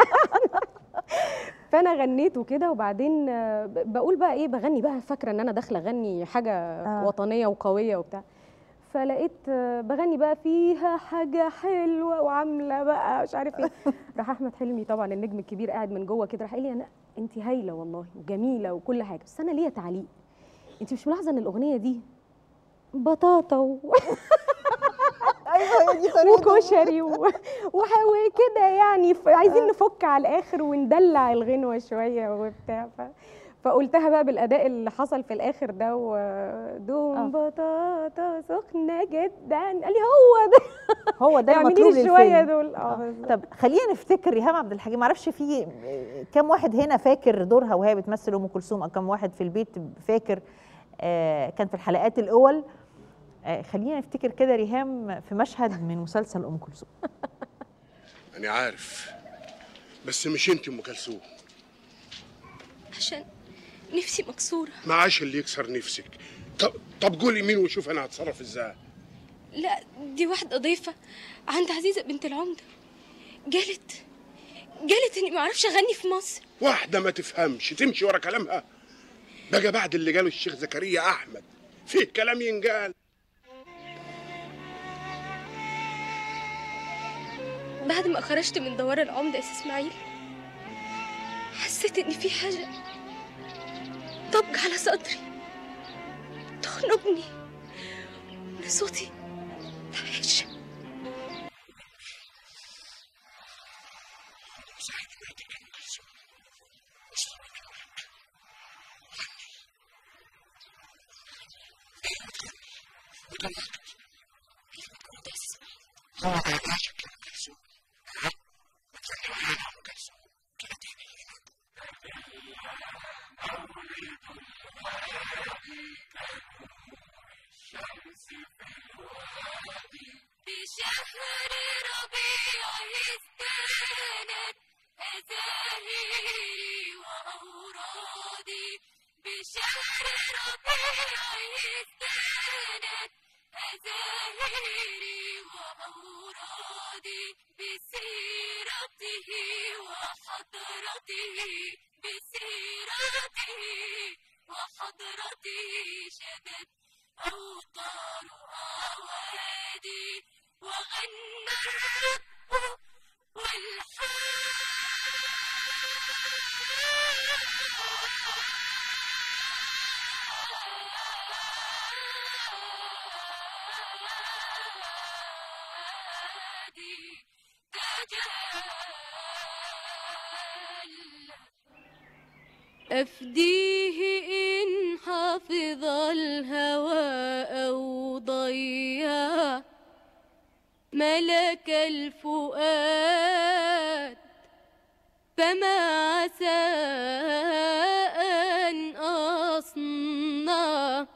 فانا غنيت وكده وبعدين آه، ب- بقول بقى ايه بغني بقى فاكره ان انا داخله اغني حاجه آه. آه. وطنيه وقويه وبتاع فلقيت آه، بغني بقى فيها حاجه حلوه وعامله بقى مش عارف ايه راح احمد حلمي طبعا النجم الكبير قاعد من جوه كده راح قال لي انا انت هايله والله وجميله وكل حاجه بس انا ليا تعليق انت مش ملاحظه ان الاغنيه دي بطاطا و... ايوه هي دي طريقه وكشري و... وح- وكده يعني ف... عايزين نفك على الاخر وندلع الغنوه شويه وبتاع ف... فقلتها بقى بالاداء اللي حصل في الاخر ده ودوم آه. بطاطا سخنه جدا قال لي هو ده هو ده اعملي المطلوب لي شويه للفيلم دول اه آه. بالظبط. طب خلينا نفتكر ريهام عبد الحكيم معرفش في كم واحد هنا فاكر دورها وهي بتمثل ام كلثوم او كم واحد في البيت فاكر آه كان في الحلقات الاول آه خلينا نفتكر كده ريهام في مشهد من مسلسل ام كلثوم أنا عارف بس مش أنت أم كلثوم عشان نفسي مكسورة معاش اللي يكسر نفسك طب طب قولي مين وشوف أنا هتصرف إزاي لا دي واحدة ضيفة عند عزيزة بنت العمدة قالت قالت اني ما اعرفش اغني في مصر واحدة ما تفهمش تمشي ورا كلامها بقى بعد اللي قاله الشيخ زكريا احمد فيه كلام ينقال بعد ما خرجت من دوار العمدة يا سي اسماعيل حسيت ان في حاجة طبق على صدري تخنقني من صوتي وحش بشهر ربيع ازدانت أزاهيري وأورادي بشهر ربيع ازدانت أزاهيري وأورادي بسيرته وحضرته بسيرته وحضرته شدت أوطار أوادي وغنى الرب والحادي تجلى أفديه إن حافظ الهوى أو ضيع ملك الفؤاد فما عسى أن أصنع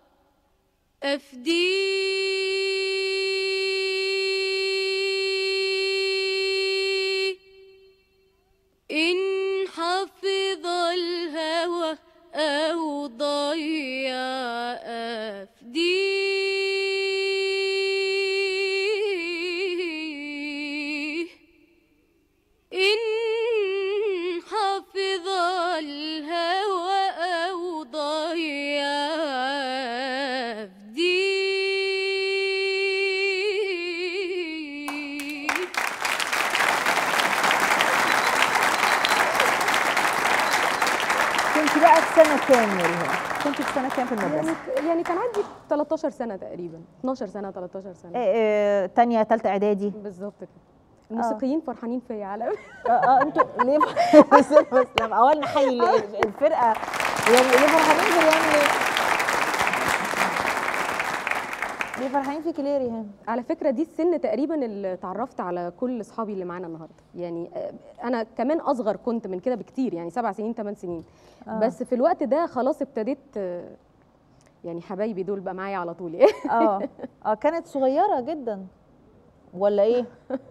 أفديه إن حفظ الهوى أو ضيع أفديه إن حفظ الهوى أو ضيع أفديه كنت بقى في سنه كام يا ريهام كنت في سنه كام في يعني المدرسه يعني كان عندي 13 سنه تقريبا 12 سنه 13 سنه إيه إيه تانية تالتة اعدادي بالظبط كده الموسيقيين فرحانين فيا على اه اه انتوا ليه بس بس لما اول نحيي ال- الفرقه يعني ليه فرحانين في ريهام ليه؟ ليه فرحانين فيكي ليه يا ريهام؟ على فكره دي السن تقريبا اللي اتعرفت على كل اصحابي اللي معانا النهارده يعني آه، انا كمان اصغر كنت من كده بكتير يعني سبع سنين ثمان سنين آه. بس في الوقت ده خلاص ابتديت آه، يعني حبايبي دول بقى معايا على طول اه اه كانت صغيره جدا ولا ايه؟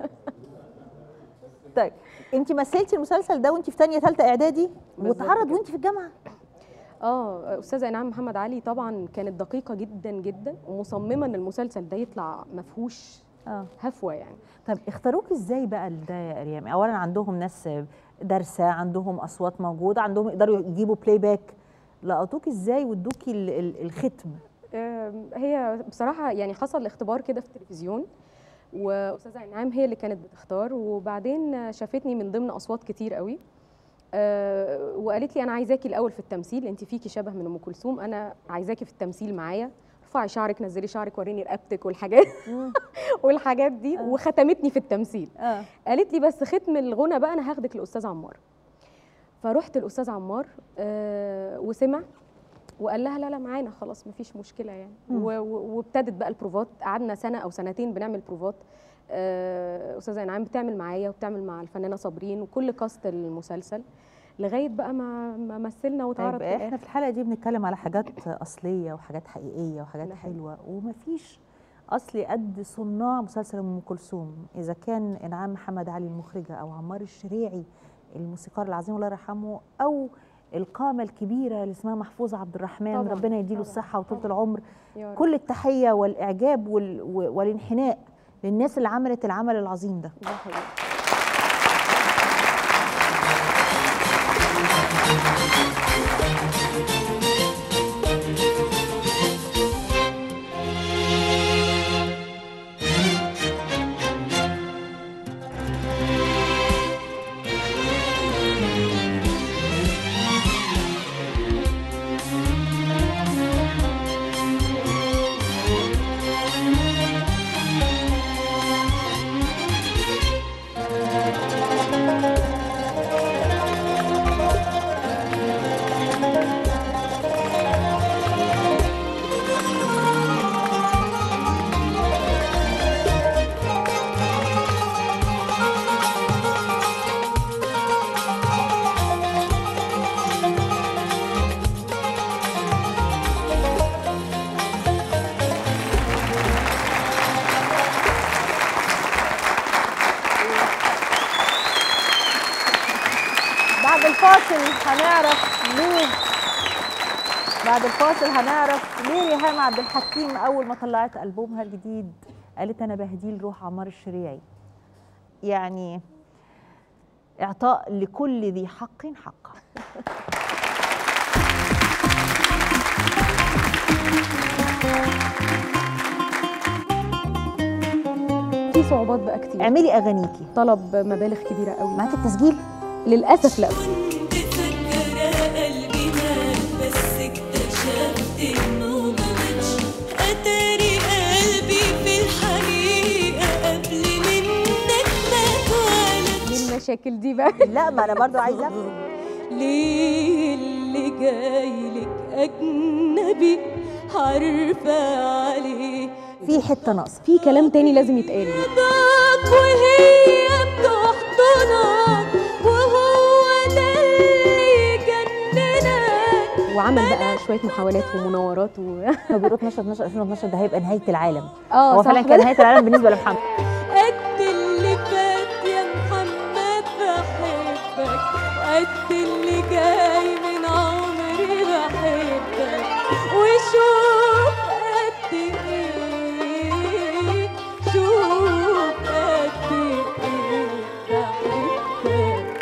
طيب انت مثلتي المسلسل ده وانت في تانية تالتة اعدادي بالظبط واتعرض كده. وانت في الجامعه اه استاذه انعام محمد علي طبعا كانت دقيقه جدا جدا ومصممه ان المسلسل ده يطلع مفهوش اه هفوه يعني طب اختاروك ازاي بقى ده يا ريم اولا عندهم ناس دارسه عندهم اصوات موجوده عندهم يقدروا يجيبوا بلاي باك لقطوك ازاي وادوكي ال- ال- الختم آم، هي بصراحة يعني حصل اختبار كده في التلفزيون وأستاذة إنعام هي اللي كانت بتختار وبعدين شافتني من ضمن أصوات كتير قوي آه، وقالت لي أنا عايزاكي الأول في التمثيل أنت فيكي شبه من أم كلثوم أنا عايزاكي في التمثيل معايا ارفعي شعرك نزلي شعرك وريني رقبتك والحاجات والحاجات دي وختمتني في التمثيل اه قالت لي بس ختم الغنى بقى أنا هاخدك لأستاذ عمار فرحت الأستاذ عمار آه، وسمع وقال لها لا لا معانا خلاص مفيش مشكله يعني مم. و- و- وابتدت بقى البروفات قعدنا سنه او سنتين بنعمل بروفات آه، استاذه انعام بتعمل معايا وبتعمل مع الفنانه صابرين وكل كاست المسلسل لغايه بقى ما ما مثلنا واتعرض طيب في احنا الآخر. في الحلقه دي بنتكلم على حاجات اصليه وحاجات حقيقيه وحاجات حلوه ومفيش اصلي قد صناع مسلسل ام كلثوم اذا كان انعام محمد علي المخرجه او عمار الشريعي الموسيقار العظيم الله يرحمه او القامه الكبيره اللي اسمها محفوظه عبد الرحمن طبعاً، ربنا يديله طبعاً، الصحه وطول العمر يا رب. كل التحيه والاعجاب وال... و- والانحناء للناس اللي عملت العمل العظيم ده ده حقيقي Thank الفاصل هنعرف ليه بعد الفاصل هنعرف ليه ريهام عبد الحكيم اول ما طلعت البومها الجديد قالت انا بهديه لروح عمار الشريعي يعني اعطاء لكل ذي حق حقه في صعوبات بقى كتير اعملي اغانيكي طلب مبالغ كبيره قوي معاكي التسجيل للاسف لا قلبي مات بس اكتشفت انه ما ماتش اتاري قلبي في الحقيقه قبل منك ما اتولد ليه المشاكل دي بقى لا ما انا برضو عايزه ليه اللي جايلك اجنبي عارفه عليه في حته ناقصه في كلام تاني لازم يتقال باك وهي بتحضنك وهو ده اللي يجننك وعمل بقى شويه محاولات ومناورات و هو بيقولوا 12 12 2012 ده هيبقى نهايه العالم اه هو صح فعلا كان نهايه العالم بالنسبه لمحمد قد اللي فات يا محمد بحبك قد اللي جاي من عمري بحبك وشوف قد ايه شوف قد ايه بحبك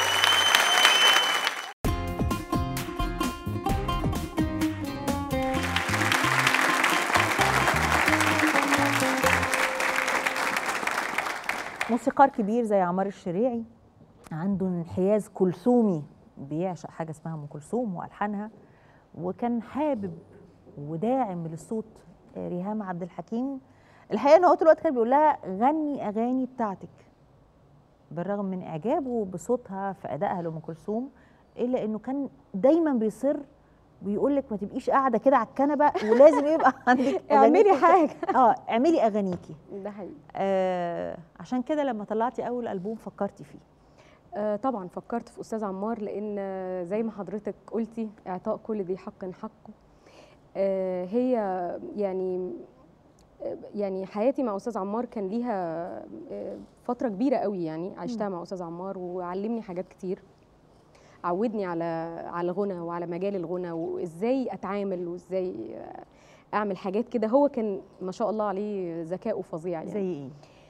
موسيقار كبير زي عمار الشريعي عنده انحياز كلثومي بيعشق حاجه اسمها ام كلثوم والحانها وكان حابب وداعم للصوت ريهام عبد الحكيم الحقيقه ان هو طول الوقت كان بيقول لها غني اغاني بتاعتك بالرغم من اعجابه بصوتها في ادائها لام كلثوم الا انه كان دايما بيصر ويقول لك ما تبقيش قاعده كده على الكنبه ولازم يبقى عندك اعملي أغانيكي. حاجه اه اعملي اغانيكي ده حقيقي آه عشان كده لما طلعتي اول البوم فكرتي فيه آه طبعا فكرت في استاذ عمار لان آه، زي ما حضرتك قلتي اعطاء كل ذي حق حقه آه هي يعني آه، يعني حياتي مع استاذ عمار كان ليها آه، فتره كبيره قوي يعني عشتها مع استاذ عمار وعلمني حاجات كتير عودني على على الغنى وعلى مجال الغنى وازاي اتعامل وازاي آه، اعمل حاجات كده هو كان ما شاء الله عليه ذكاؤه فظيع يعني زي ايه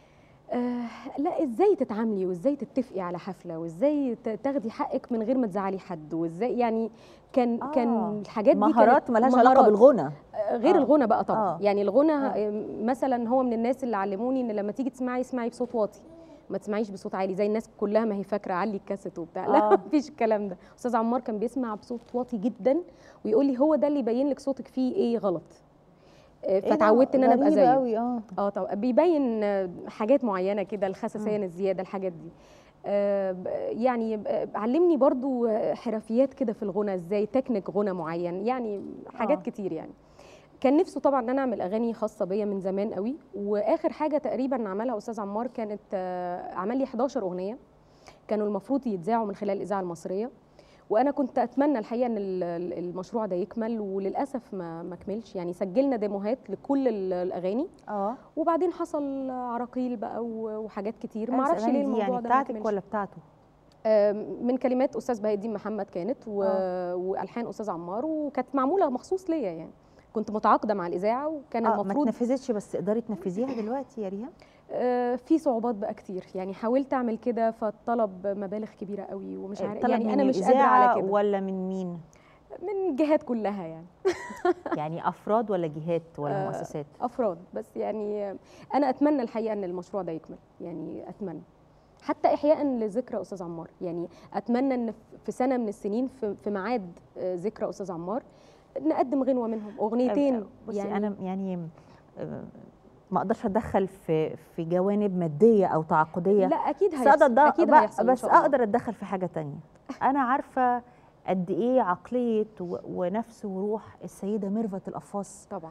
آه لا ازاي تتعاملي وازاي تتفقي على حفله وازاي ت- تاخدي حقك من غير ما تزعلي حد وازاي يعني كان آه كان الحاجات دي مهارات كانت ملهاش علاقه مهارات. بالغنى آه، غير آه. آه. الغنى بقى طبعا آه. آه. يعني الغنى آه. آه. مثلا هو من الناس اللي علموني ان لما تيجي تسمعي اسمعي بصوت واطي ما تسمعيش بصوت عالي زي الناس كلها ما هي فاكره علي الكاسيت وبتاع لا آه. مفيش الكلام ده استاذ عمار كان بيسمع بصوت واطي جدا ويقول لي هو ده اللي يبين لك صوتك فيه ايه غلط آه، ده؟ فتعودت ان انا ابقى غريبة زيه أوي، اه اه طبعا بيبين آه، حاجات معينه كده الخسسان مم. الزياده الحاجات دي آه، ب- يعني آه، علمني برضو آه، حرفيات كده في الغنى ازاي تكنيك غنى معين يعني حاجات آه. كتير يعني كان نفسه طبعا ان انا اعمل اغاني خاصه بيا من زمان قوي واخر حاجه تقريبا عملها استاذ عمار كانت آه، عمل لي 11 اغنيه كانوا المفروض يتذاعوا من خلال الاذاعه المصريه وانا كنت اتمنى الحقيقه ان ال- ال- المشروع ده يكمل وللاسف ما ما كملش يعني سجلنا ديموهات لكل ال- الاغاني اه وبعدين حصل عراقيل بقى و- وحاجات كتير ما بس اعرفش الأغاني ليه دي الموضوع يعني ده ما بتاعتك كملش. ولا بتاعته آم، من كلمات استاذ بهاء الدين محمد كانت و... آه. والحان استاذ عمار وكانت معموله مخصوص ليا يعني كنت متعاقده مع الاذاعه وكان آه ما المفروض اتنفذتش بس تقدري تنفذيها دلوقتي يا ريهام آه، في صعوبات بقى كتير يعني حاولت اعمل كده فالطلب مبالغ كبيره قوي ومش عارف طلب يعني من انا مش قادره الإذاعة على كده ولا من مين من الجهات كلها يعني يعني افراد ولا جهات ولا آه، مؤسسات افراد بس يعني آه، انا اتمنى الحقيقه ان المشروع ده يكمل يعني اتمنى حتى احياء لذكرى استاذ عمار يعني اتمنى ان في سنه من السنين في في ميعاد آه، ذكرى استاذ عمار نقدم غنوه منهم اغنيتين بصي يعني انا يعني آه، ما اقدرش اتدخل في في جوانب ماديه او تعاقديه لا اكيد بس هيحصل اقدر اكيد بقى- هيحصل إن بس شاء الله. اقدر اتدخل في حاجه تانية انا عارفه قد ايه عقليه و- ونفس وروح السيده ميرفت القفاص طبعا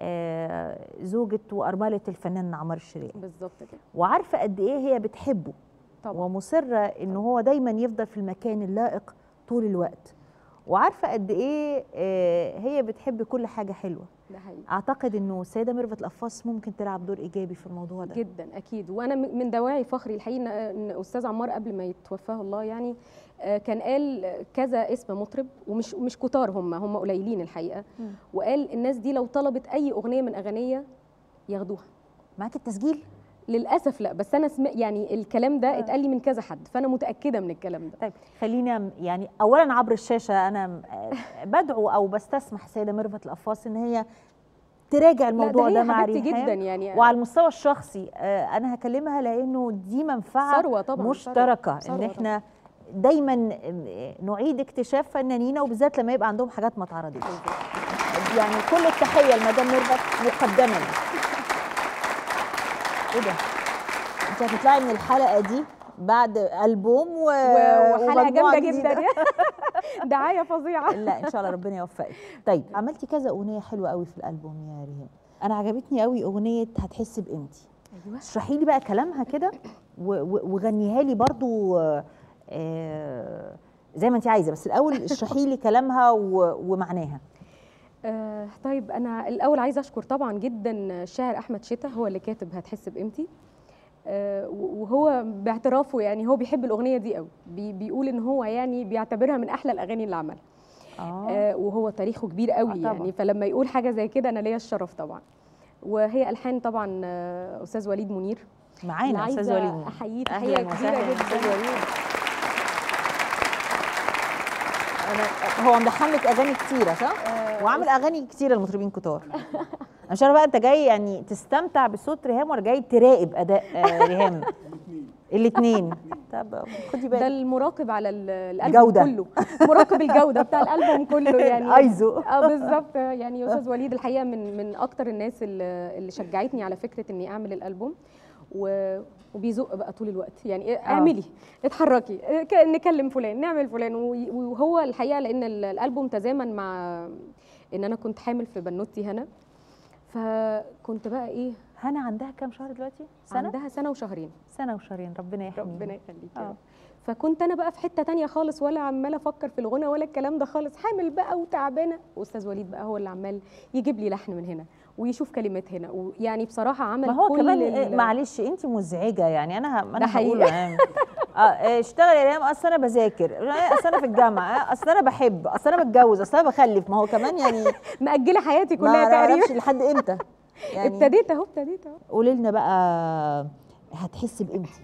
آه زوجة وأرملة الفنان عمار الشريعي بالظبط كده وعارفة قد إيه هي بتحبه طبعا ومصرة إن هو دايما يفضل في المكان اللائق طول الوقت وعارفة قد إيه آه، هي بتحب كل حاجة حلوة ده حقيقي اعتقد انه السيده ميرفت القفاص ممكن تلعب دور ايجابي في الموضوع ده جدا اكيد وانا م- من دواعي فخري الحقيقه إن- ان استاذ عمار قبل ما يتوفاه الله يعني آه، كان قال كذا اسم مطرب ومش مش كتار هم هم قليلين الحقيقه مم. وقال الناس دي لو طلبت اي اغنيه من اغنيه ياخدوها معاك التسجيل للاسف لا بس انا سم... يعني الكلام ده اتقال لي من كذا حد فانا متاكده من الكلام ده طيب خلينا م- يعني اولا عبر الشاشه انا م- آه، بدعو او بستسمح السيده ميرفت القفاص ان هي تراجع الموضوع هي ده مع حبيبتي ريهام جدا يعني. وعلى المستوى الشخصي آه، انا هكلمها لانه دي منفعه ثروة طبعاً، مشتركه ثروة. ان ثروة احنا دايما آه، نعيد اكتشاف فنانينا وبالذات لما يبقى عندهم حاجات ما اتعرضتش يعني كل التحيه لمدام ميرفت مقدما ايه ده انت هتطلعي من الحلقه دي بعد البوم و... و- وحلقه ومجموعة جامده جدا دعايه فظيعه لا ان شاء الله ربنا يوفقك طيب عملتي كذا اغنيه حلوه قوي في الالبوم يا ريهام انا عجبتني قوي اغنيه هتحس بقيمتي ايوه اشرحي لي بقى كلامها كده و- و- وغنيها لي برضو آه، آه، زي ما انت عايزه بس الاول اشرحي لي كلامها و- ومعناها آه طيب انا الاول عايزه اشكر طبعا جدا الشاعر احمد شتا هو اللي كاتب هتحس بقيمتي آه وهو باعترافه يعني هو بيحب الاغنيه دي قوي بي بيقول ان هو يعني بيعتبرها من احلى الاغاني اللي عملها آه وهو تاريخه كبير قوي آه آه طبعاً. يعني فلما يقول حاجه زي كده انا ليا الشرف طبعا وهي الحان طبعا آه، استاذ وليد منير معانا أنا استاذ عايزة وليد منير. احييه أهلاً تحيه كبيره وسهلاً أستاذ جدا وليد. أنا هو مدحمك اغاني كتيره صح؟ وعامل اغاني كتيره للمطربين كتار انا مش عارفه بقى انت جاي يعني تستمتع بصوت ريهام ولا جاي تراقب اداء آه، ريهام الاثنين طب خدي ده بالك المراقب على ال- الالبوم جودة. كله مراقب الجوده بتاع الالبوم كله يعني أيزو. اه بالظبط يعني استاذ وليد الحقيقه من من اكتر الناس اللي اللي شجعتني على فكره اني اعمل الالبوم و وبيزق بقى طول الوقت يعني إيه، اعملي اتحركي إيه، ك- نكلم فلان نعمل فلان وي- وهو الحقيقه لان ال- الالبوم تزامن مع ان انا كنت حامل في بنوتي هنا فكنت بقى ايه هنا عندها كام شهر دلوقتي سنه عندها سنه وشهرين سنه وشهرين ربنا يحميها ربنا يخليك يا آه. رب. فكنت انا بقى في حته تانية خالص ولا عماله افكر في الغنى ولا الكلام ده خالص حامل بقى وتعبانه واستاذ وليد بقى هو اللي عمال يجيب لي لحن من هنا ويشوف كلمات هنا ويعني بصراحه عمل ما هو كل كمان ال- إيه، معلش انت مزعجه يعني انا ه- ده انا حقيقي. هقول يعني اه إيه، اشتغل يا ريم اصل انا بذاكر إيه، اصل انا في الجامعه آه، اصل انا بحب اصل انا بتجوز اصل انا بخلف ما هو كمان يعني مأجله حياتي ما كلها اعرفش تقريبا لحد امتى يعني ابتديت اهو ابتديت اهو قولي لنا بقى هتحسي بقيمتي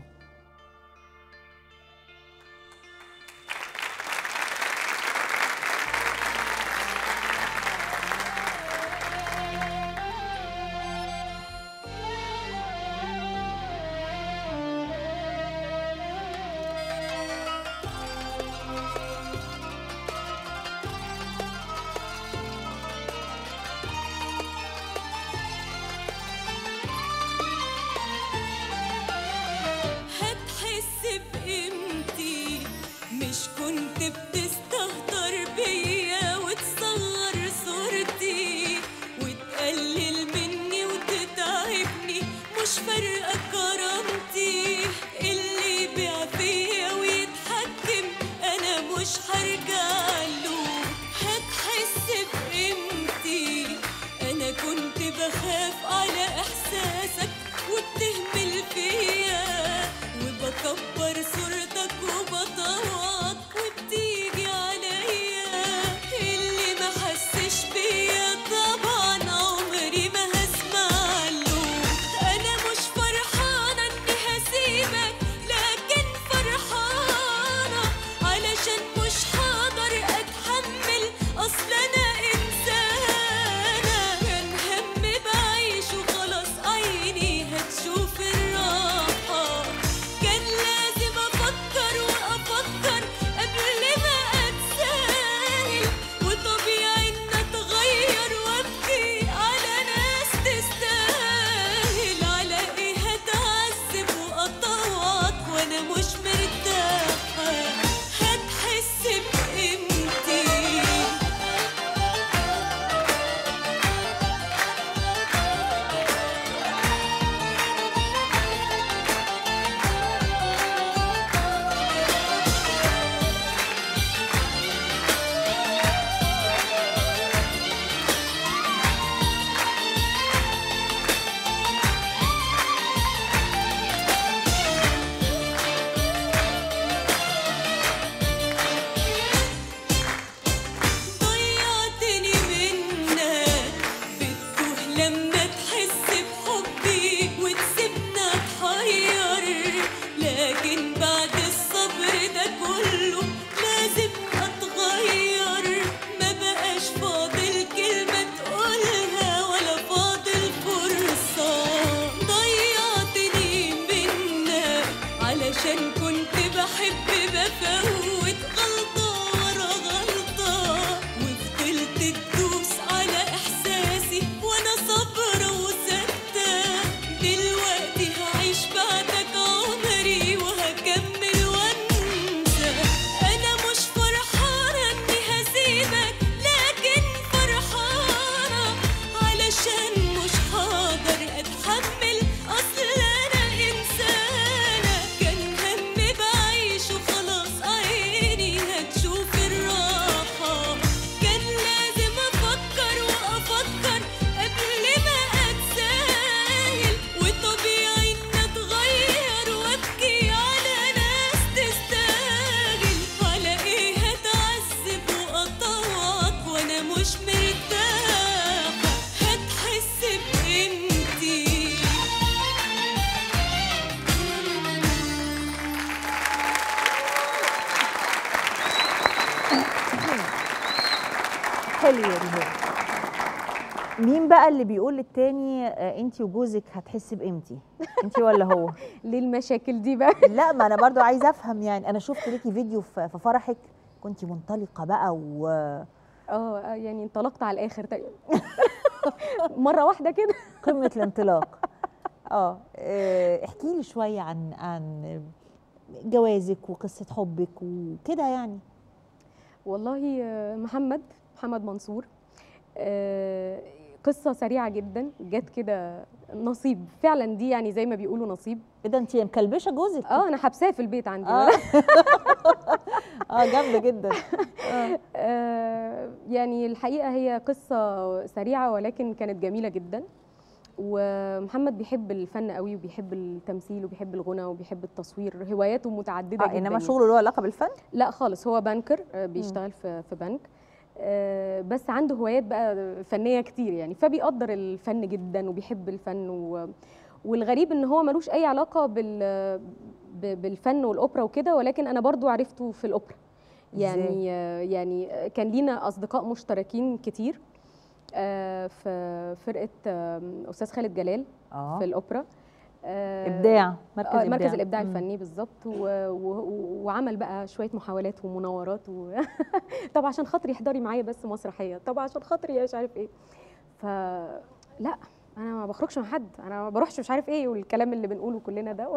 حلو يا ريهام مين بقى اللي بيقول للتاني آه، انت وجوزك هتحسي بقيمتي انت ولا هو ليه المشاكل دي بقى لا ما انا برضو عايزه افهم يعني انا شفت ليكي فيديو في في فرحك كنت منطلقه بقى و اه يعني انطلقت على الاخر تقريبا مره واحده كده قمه الانطلاق اه آه، احكي لي شويه عن عن جوازك وقصه حبك وكده يعني والله آه، محمد محمد منصور آه، قصة سريعة جدا جت كده نصيب فعلا دي يعني زي ما بيقولوا نصيب ايه ده انت مكلبشه جوزك اه انا حبساه في البيت عندي اه اه جامده جدا آه، يعني الحقيقة هي قصة سريعة ولكن كانت جميلة جدا ومحمد بيحب الفن قوي وبيحب التمثيل وبيحب الغنى وبيحب التصوير هواياته متعددة اه جدا انما يعني. شغله له علاقه بالفن لا خالص هو بانكر آه، بيشتغل في في بنك آه، بس عنده هوايات بقى فنيه كتير يعني فبيقدر الفن جدا وبيحب الفن و والغريب ان هو ملوش اي علاقه بال ب- بالفن والاوبرا وكده ولكن انا برضو عرفته في الاوبرا يعني آه، يعني كان لينا اصدقاء مشتركين كتير آه، في فرقه آه، استاذ خالد جلال اه في الاوبرا آه، إبداع، مركز آه، مركز إبداع. الابداع مم. الفني بالظبط و- و- وعمل بقى شويه محاولات ومناورات و... طب عشان خاطري احضري معايا بس مسرحيه طب عشان خاطري مش عارف ايه ف لا انا ما بخرجش مع حد انا ما بروحش مش عارف ايه والكلام اللي بنقوله كلنا ده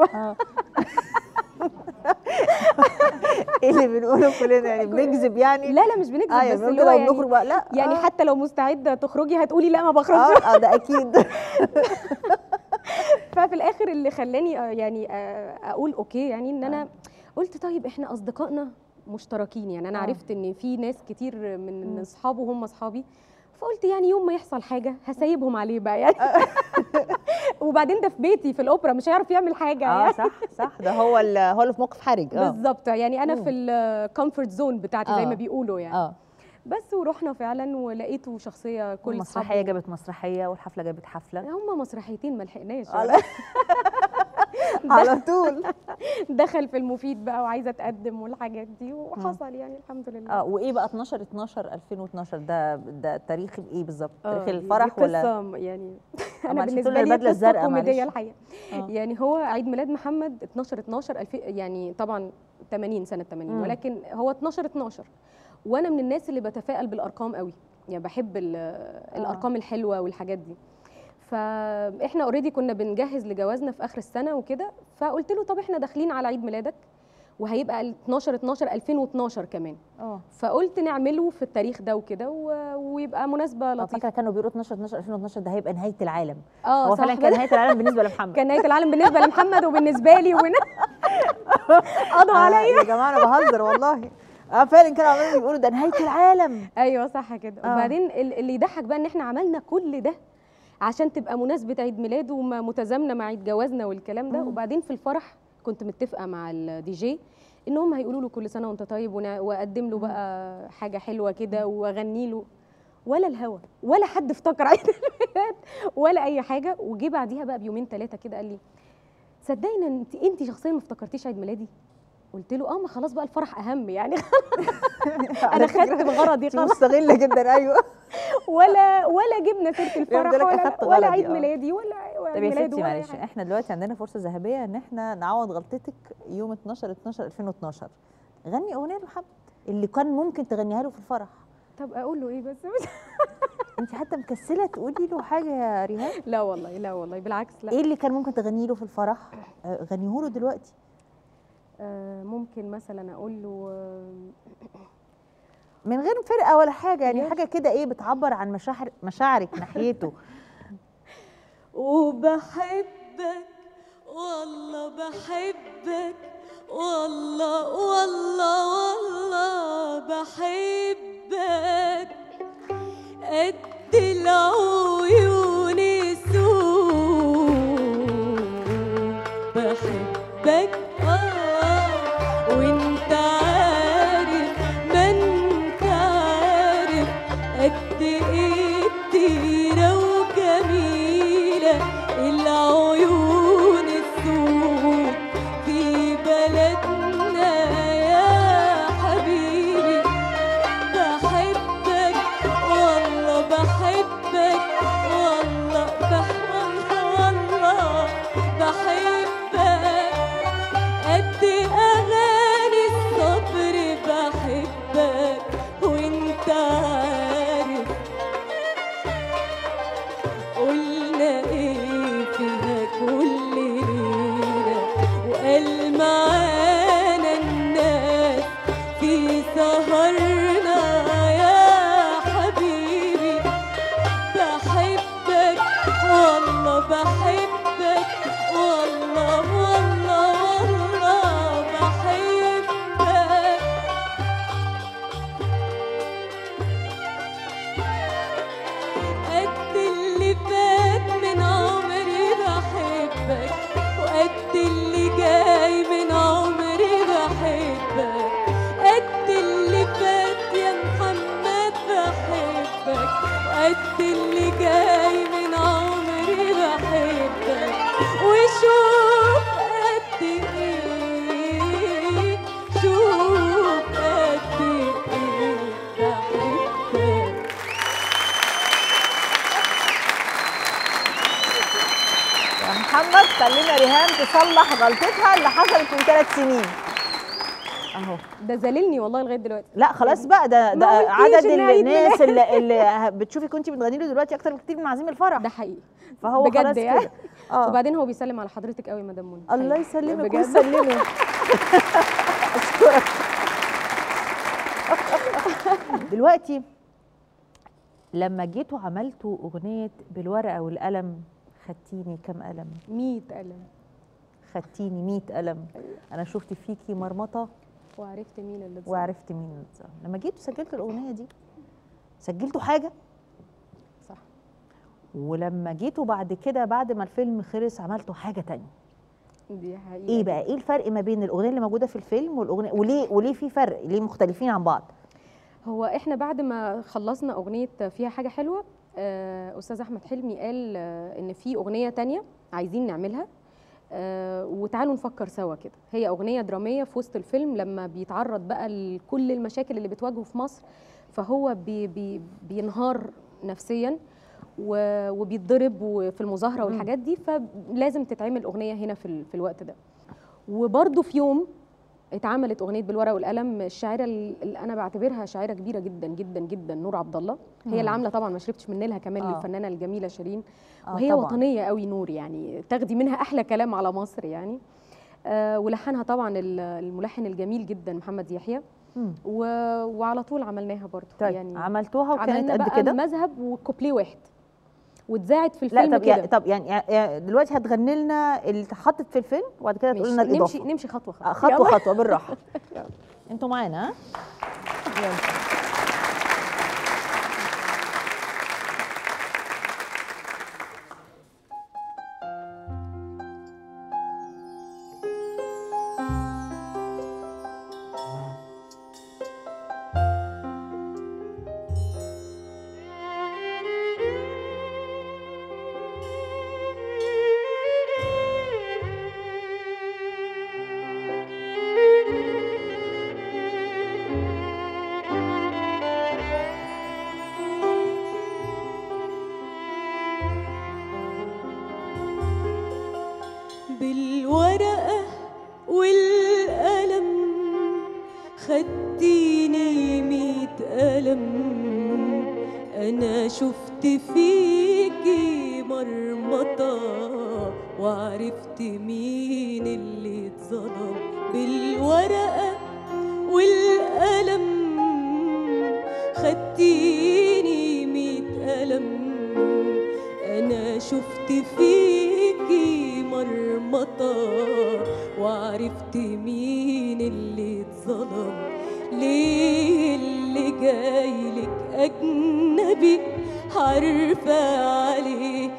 ايه اللي بنقوله كلنا يعني بنكذب يعني لا لا مش بنكذب آه، يعني بس بنقول اللي هو كده يعني وبنخرج بقى لا يعني آه. حتى لو مستعده تخرجي هتقولي لا ما بخرجش اه اه ده اكيد ففي الاخر اللي خلاني آه، يعني آه، اقول اوكي يعني ان انا قلت طيب احنا اصدقائنا مشتركين يعني انا آه. عرفت ان في ناس كتير من اصحابه هم اصحابي فقلت يعني يوم ما يحصل حاجه هسيبهم عليه بقى يعني وبعدين ده في بيتي في الاوبرا مش هيعرف يعمل حاجه اه يعني. صح صح ده هو ال- هو اللي في موقف حرج اه بالظبط يعني انا مم. في الكومفورت زون بتاعتي زي آه. ما بيقولوا يعني اه بس ورحنا فعلا ولقيته شخصيه كل المسرحيه جابت مسرحيه والحفله جابت حفله هم مسرحيتين ما لحقناش على على طول دخل في المفيد بقى وعايزه اتقدم والحاجات دي وحصل يعني الحمد لله اه وايه بقى 12 12 2012 ده ده تاريخ ايه بالظبط آه، تاريخ دي- الفرح دي ولا قصة يعني آه، انا معلش، بالنسبه بتقولي لي البدلة قصة الزرقاء، كوميديه معلش. الحقيقه آه. يعني هو عيد ميلاد محمد 12 12 الف يعني طبعا 80 سنه 80 مم. ولكن هو 12 12 وانا من الناس اللي بتفائل بالارقام قوي يعني بحب ال- الارقام الحلوه والحاجات دي فاحنا اوريدي كنا بنجهز لجوازنا في اخر السنه وكده فقلت له طب احنا داخلين على عيد ميلادك وهيبقى ال 12 12 2012 كمان اه فقلت نعمله في التاريخ ده وكده و- ويبقى مناسبه اه لطيفه فاكره كانوا بيقولوا 12 12 2012 ده هيبقى نهايه العالم اه هو صح فعلا كان نهايه العالم بالنسبه لمحمد كان نهايه العالم بالنسبه لمحمد وبالنسبه لي وبن... قضوا آه، عليا يا جماعه انا بهزر والله اه فعلا كانوا عمالين بيقولوا ده نهايه العالم ايوه صح كده آه. وبعدين ال- اللي يضحك بقى ان احنا عملنا كل ده عشان تبقى مناسبه عيد ميلاده ومتزامنه مع عيد جوازنا والكلام ده مم. وبعدين في الفرح كنت متفقه مع الدي جي ان هم هيقولوا له كل سنه وانت طيب ونع- واقدم له بقى حاجه حلوه كده واغني له ولا الهوا ولا حد افتكر عيد الميلاد ولا اي حاجه وجي بعديها بقى بيومين ثلاثه كده قال لي صدقني ان انت انت شخصيا ما افتكرتيش عيد ميلادي قلت له اه ما خلاص بقى الفرح اهم يعني انا خدت بغرضي انت خلاص مستغله جدا ايوه ولا ولا جبنا سيره الفرح بالك ولا أخدت ولا غرضي، عيد آه. ميلادي ولا ولا طب يا ميلاده ستي ولا أي معلش حاجة. احنا دلوقتي عندنا فرصه ذهبيه ان احنا نعوض غلطتك يوم 12 12 2012 غني اغنيه لمحمد اللي كان ممكن تغنيها له في الفرح طب اقول له ايه بس انت حتى مكسله تقولي له حاجه يا ريهام لا والله لا والله بالعكس لا ايه اللي كان ممكن تغني له في الفرح آه، غنيه له دلوقتي آه ممكن مثلا اقول له آه، من غير فرقه ولا حاجه يعني يلا. حاجه كده ايه بتعبر عن مشاعر مشاعرك ناحيته وبحبك والله بحبك والله والله والله بحبك قد العيون السود بحبك آه وانت عارف ما انت عارف قد ايه كتيرة وجميلة العيون السود في بلدنا يا حبيبي بحبك تصلح غلطتها اللي حصلت من ثلاث سنين اهو ده ذللني والله لغايه دلوقتي لا خلاص بقى ده ده ما قلتيش عدد إن عيد الناس ميلاد. اللي, اللي بتشوفي كنت بتغني له دلوقتي اكتر بكتير من عزيم الفرح ده حقيقي فهو بجد خلاص يعني كده اه وبعدين هو بيسلم على حضرتك قوي يا مدام منى الله حقيقي. يسلمك بجد. ويسلمه اشكرك دلوقتي لما جيتوا عملتوا اغنيه بالورقه والقلم خدتيني كم قلم 100 قلم خدتيني 100 قلم انا شفت فيكي مرمطه وعرفت مين اللي اتظلم. وعرفت مين اللي اتظلم لما جيتوا سجلتوا الاغنيه دي سجلتوا حاجه صح ولما جيتوا بعد كده بعد ما الفيلم خلص عملتوا حاجه تانية دي حقيقه ايه بقى ايه الفرق ما بين الاغنيه اللي موجوده في الفيلم والاغنيه وليه وليه في فرق ليه مختلفين عن بعض هو احنا بعد ما خلصنا اغنيه فيها حاجه حلوه آه، استاذ احمد حلمي قال آه، ان في اغنيه تانية عايزين نعملها آه، وتعالوا نفكر سوا كده هي اغنيه دراميه في وسط الفيلم لما بيتعرض بقى لكل المشاكل اللي بتواجهه في مصر فهو بي بي بينهار نفسيا و- وبيتضرب وفي المظاهره والحاجات دي فلازم تتعمل اغنيه هنا في, ال- في الوقت ده وبرده في يوم اتعملت اغنيه بالورقه والقلم الشاعره اللي انا بعتبرها شاعره كبيره جدا جدا جدا نور عبد الله هي اللي مم. عامله طبعا ما شربتش من نيلها كمان آه. للفنانه الجميله شيرين آه وهي طبعاً. وطنيه قوي نور يعني تاخدي منها احلى كلام على مصر يعني آه ولحنها طبعا ال- الملحن الجميل جدا محمد يحيى مم. و... وعلى طول عملناها برضه طيب يعني عملتوها وكانت عملنا قد بقى كده مذهب وكوبليه واحد واتذاعت في الفيلم لا طب كده يعني طب يعني يعني دلوقتي هتغني لنا اللي اتحطت في الفيلم وبعد كده تقول لنا ماشي. الاضافه نمشي نمشي خطوه آه، خطوه خطوه يلا. خطوه بالراحه انتوا معانا ها يلا بالورقة والقلم خدتيني ميت قلم أنا شفت فيكي مرمطة وعرفت مين اللي اتظلم بالورقة والقلم خدتيني ميت قلم أنا شفت فيكي مرمطة وعرفت مين اللي اتظلم ليه اللي جايلك أجنبي عارفة عليه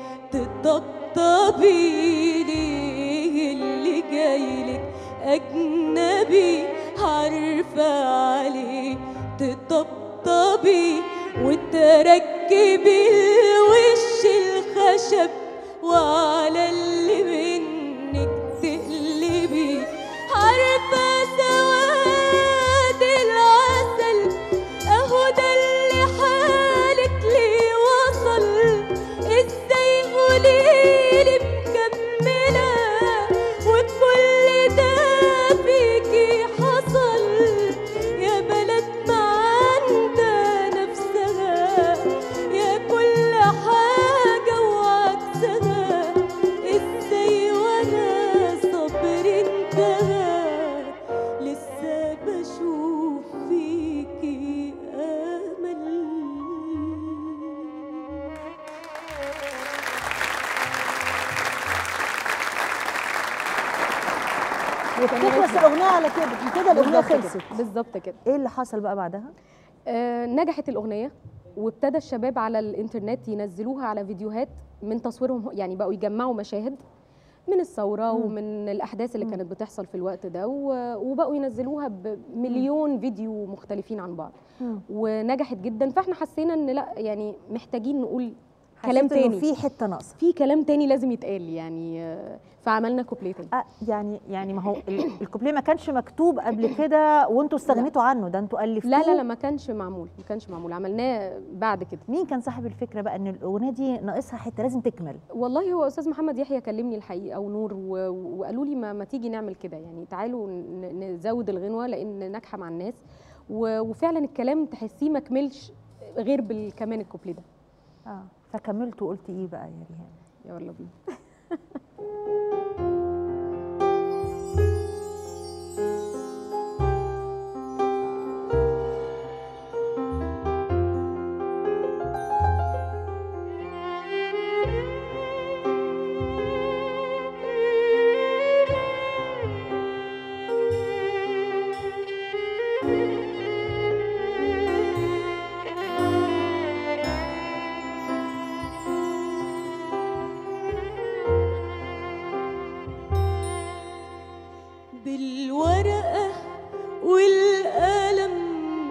تطبطبي ليه اللي جايلك أجنبي عارفة عليه تطبطبي وتركبي الوش الخشب وعلى اللي منك تقلبي عارفة سواد العسل اهو ده اللي حالك ليه وصل ازاي قوليلي مكملة وكل ده فيكي حصل يا بلد ما عندها نفسها يا كل حاجة وعكسها ازاي وانا صبري انتهى لسه بشوف فيكي امل وبتخلص الاغنيه على كده كده الاغنيه بالظبط كده. خلصت بالظبط كده ايه اللي حصل بقى بعدها آه، نجحت الأغنية وابتدى الشباب على الإنترنت ينزلوها على فيديوهات من تصويرهم يعني بقوا يجمعوا مشاهد من الثورة مم. ومن الأحداث اللي مم. كانت بتحصل في الوقت ده و- وبقوا ينزلوها بمليون فيديو مختلفين عن بعض مم. ونجحت جدا فاحنا حسينا ان لا يعني محتاجين نقول كلام حسيت إنه تاني في حته ناقصه في كلام تاني لازم يتقال يعني آه، فعملنا كوبليه تاني آه يعني يعني ما هو ال- الكوبليه ما كانش مكتوب قبل كده وانتوا استغنيتوا عنه ده انتوا الفتوه لا لا لا ما كانش معمول ما كانش معمول عملناه بعد كده مين كان صاحب الفكره بقى ان الاغنيه دي ناقصها حته لازم تكمل والله هو استاذ محمد يحيى كلمني الحقيقه ونور و- وقالوا لي ما, ما تيجي نعمل كده يعني تعالوا ن- نزود الغنوه لان ناجحه مع الناس و- وفعلا الكلام تحسيه ما كملش غير بالكمان الكوبليه ده اه فكملت وقلت ايه بقى يا ريهام يلا بينا بالورقة والقلم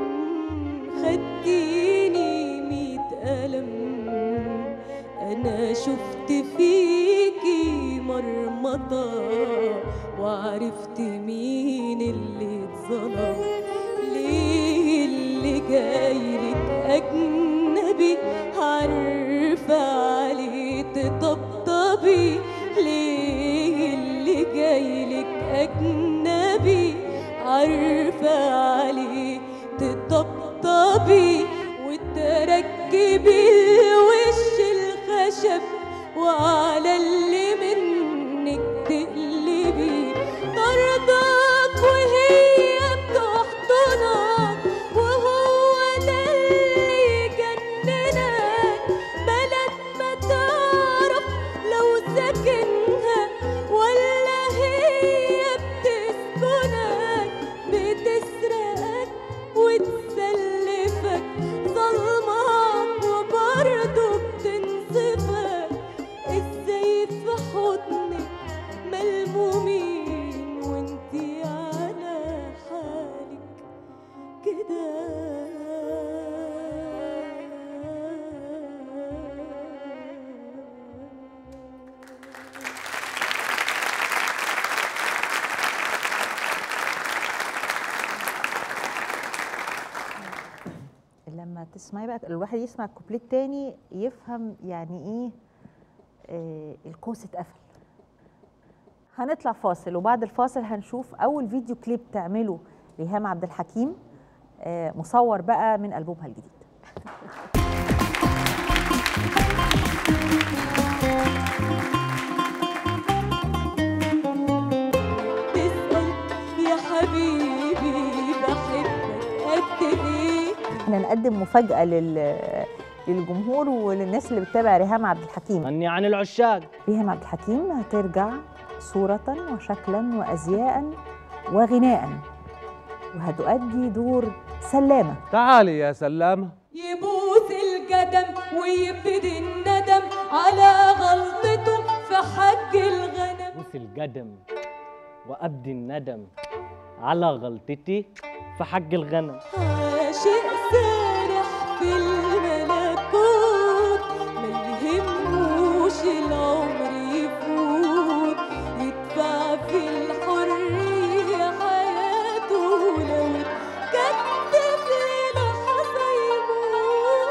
خدتيني ميت قلم أنا شفت فيكي مرمطة وعرفت مين اللي اتظلم ليه اللي جايلك أجنبي عارفة عليه تطبطبي ليه اللي جايلك أجنبي عارفة عليه تطبطبي وتركبي الوش الخشب وعلى اللي منك تقلبي طردك وهي بتحضنك وهو ده اللي يجننك بلد ما تعرف لو ساكنها ولا هي بتسكنك بتسرقك وتسلفك ظلمك وبرضه بتنصفك ازاي في حضنك ملمومين وانتي على حالك كده لما تسمعي بقى الواحد يسمع الكوبليه التاني يفهم يعني ايه آه القوس اتقفل هنطلع فاصل وبعد الفاصل هنشوف اول فيديو كليب تعمله ريهام عبد الحكيم آه مصور بقى من البومها الجديد تسأل يا حبيبي بحبك قد ايه احنا نقدم مفاجاه لل للجمهور وللناس اللي بتتابع ريهام عبد الحكيم غني عن العشاق ريهام عبد الحكيم هترجع صورة وشكلا وأزياء وغناء وهتؤدي دور سلامة تعالي يا سلامة يبوس القدم ويبتدي الندم على غلطته في حق الغنم بوس القدم وابدي الندم على غلطتي في حق الغنم عاشق سارح في الملكوت ما يهموش العمر يفوت يدفع في الحرية حياته لو اتكتف للحظة يموت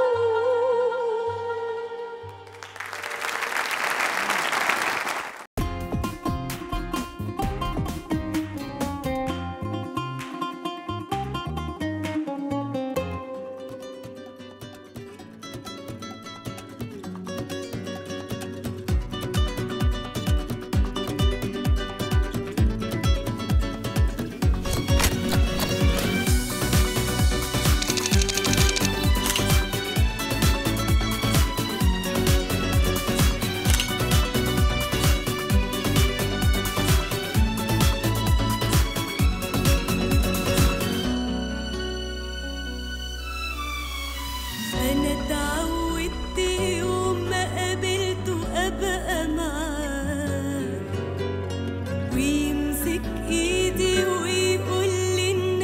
أنا اتعودت يوم ما قابلته أبقى معاه ويمسك إيدي ويقول لي إن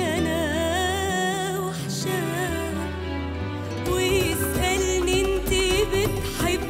أنا وحشاه ويسألني أنت بتحبي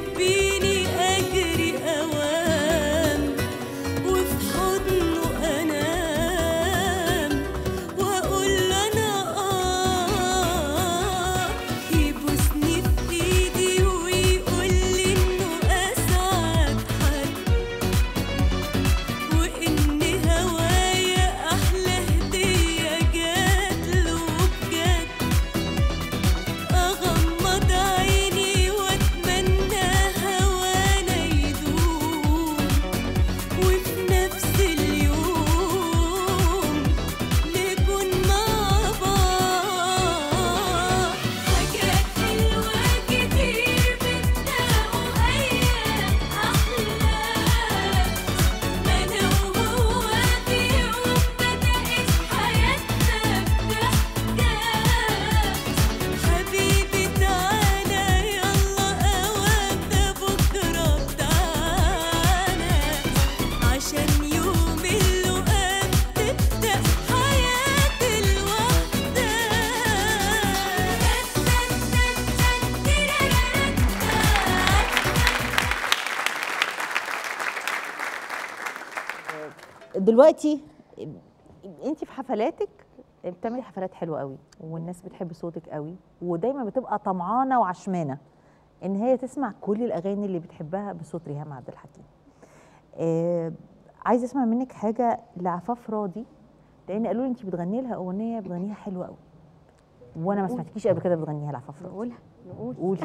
دلوقتي انت في حفلاتك بتعملي حفلات حلوه قوي والناس بتحب صوتك قوي ودايما بتبقى طمعانه وعشمانه ان هي تسمع كل الاغاني اللي بتحبها بصوت ريهام عبد الحكيم آه عايزه اسمع منك حاجه لعفاف راضي لان قالوا لي انت بتغني لها اغنيه بتغنيها حلوه قوي وانا ما نقول. سمعتكيش قبل كده بتغنيها لعفاف راضي نقولها نقول قولي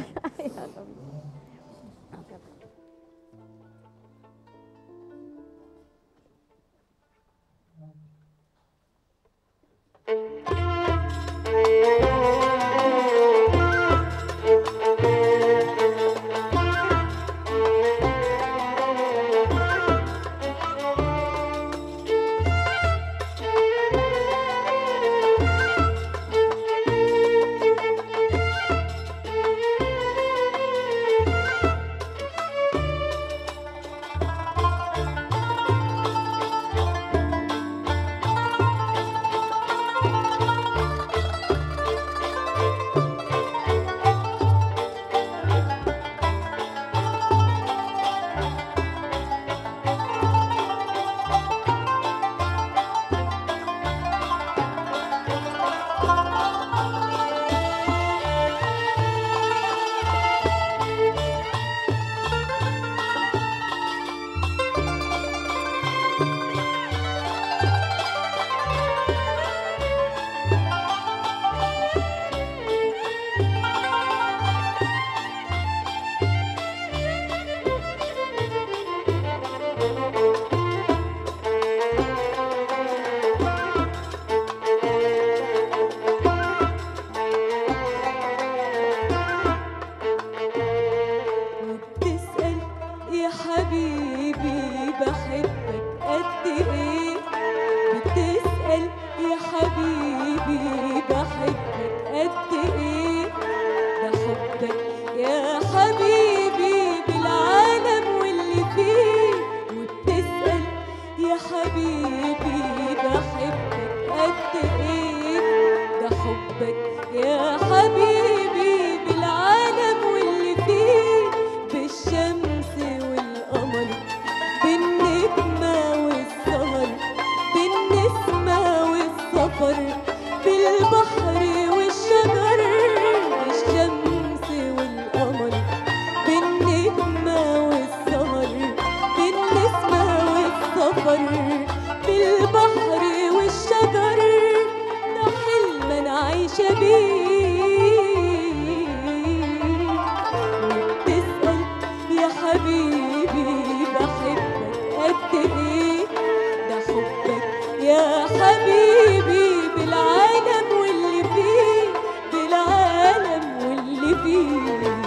وبتسأل يا حبيبي بحبك قد ايه بتسأل يا حبيبي بحبك قد ايه ده حبك يا حبيبي بالعالم واللي فيه وبتسأل يا حبيبي بحبك قد ايه ده حبك يا حبيبي بالعالم واللي فيه بالشمس والقمر بالنجمة والسهر بالنسمة والسفر بالبحر والشجر بالشمس والقمر بالنجمة والسهر بالنسمة والسفر بالبحر والشجر ده حلم انا عايشة بيه وبتسأل يا حبيبي بحبك قد ايه ده حبك يا حبيبي بالعالم واللي فيه بالعالم واللي فيه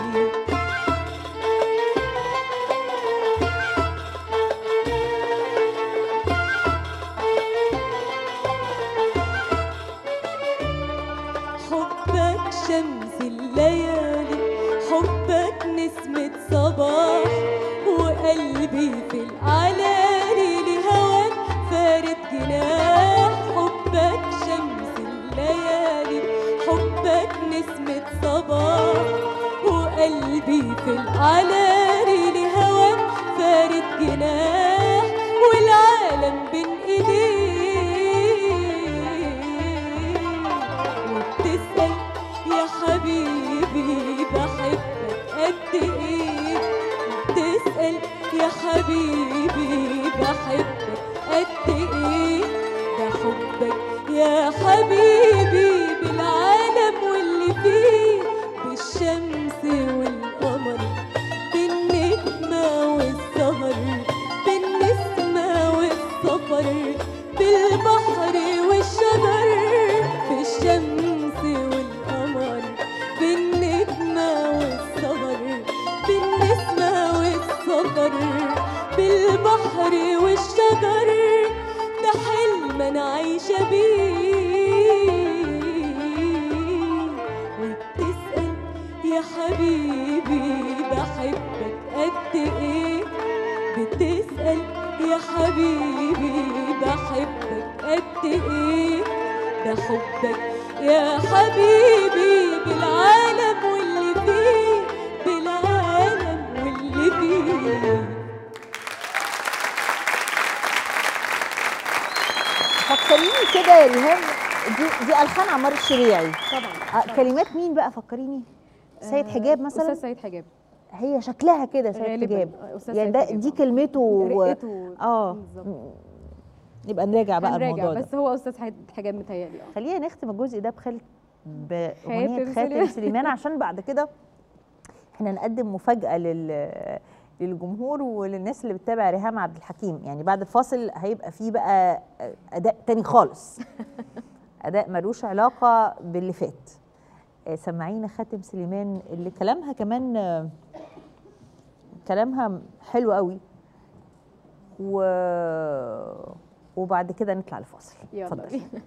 حبك شمس الليالي حبك نسمة صباح وقلبي في العلالي لهواك فارد جناح حبك شمس الليالي حبك نسمة صباح وقلبي في العلالي لهواك فارد جناح والعالم بين ايديه وبتسأل يا حبيبي بحبك قد ايه بتسأل يا حبيبي بحبك قد ايه ده حبك يا حبيبي بالعالم واللي فيه بالشمس والقمر بالنجمة والسهر بالنسمة والسفر بالبحر والشجر بالشمس والقمر بالنجمة والسهر بالنسمة والسفر بالبحر والشجر ده حلم انا عايشة بيه وبتسأل يا حبيبي بحبك قد ايه بتسأل يا حبيبي بحبك قد ايه ده حبك يا حبيبي بالعالم واللي فيه بالعالم واللي فيه فكريني كده يا ريهام دي دي الحان عمار الشريعي طبعا آه كلمات مين بقى فكريني سيد آه، حجاب مثلا استاذ سيد حجاب هي شكلها كده سيد غالباً. حجاب آه، أستاذ يعني سيد ده حجاب. دي كلمته و- رقته اه بالظبط. نبقى نراجع بقى هنراجع الموضوع ده بس هو استاذ سيد حجاب متهيألي اه خلينا نختم الجزء ده بخالد باغنيه خاتم خاتم سليمان. سليمان عشان بعد كده احنا نقدم مفاجاه لل للجمهور وللناس اللي بتتابع ريهام عبد الحكيم يعني بعد الفاصل هيبقى فيه بقى اداء تاني خالص اداء ملوش علاقه باللي فات آه، سمعينا خاتم سليمان اللي كلامها كمان آه، كلامها حلو قوي و وبعد كده نطلع لفاصل يلا اتفضلي. بينا.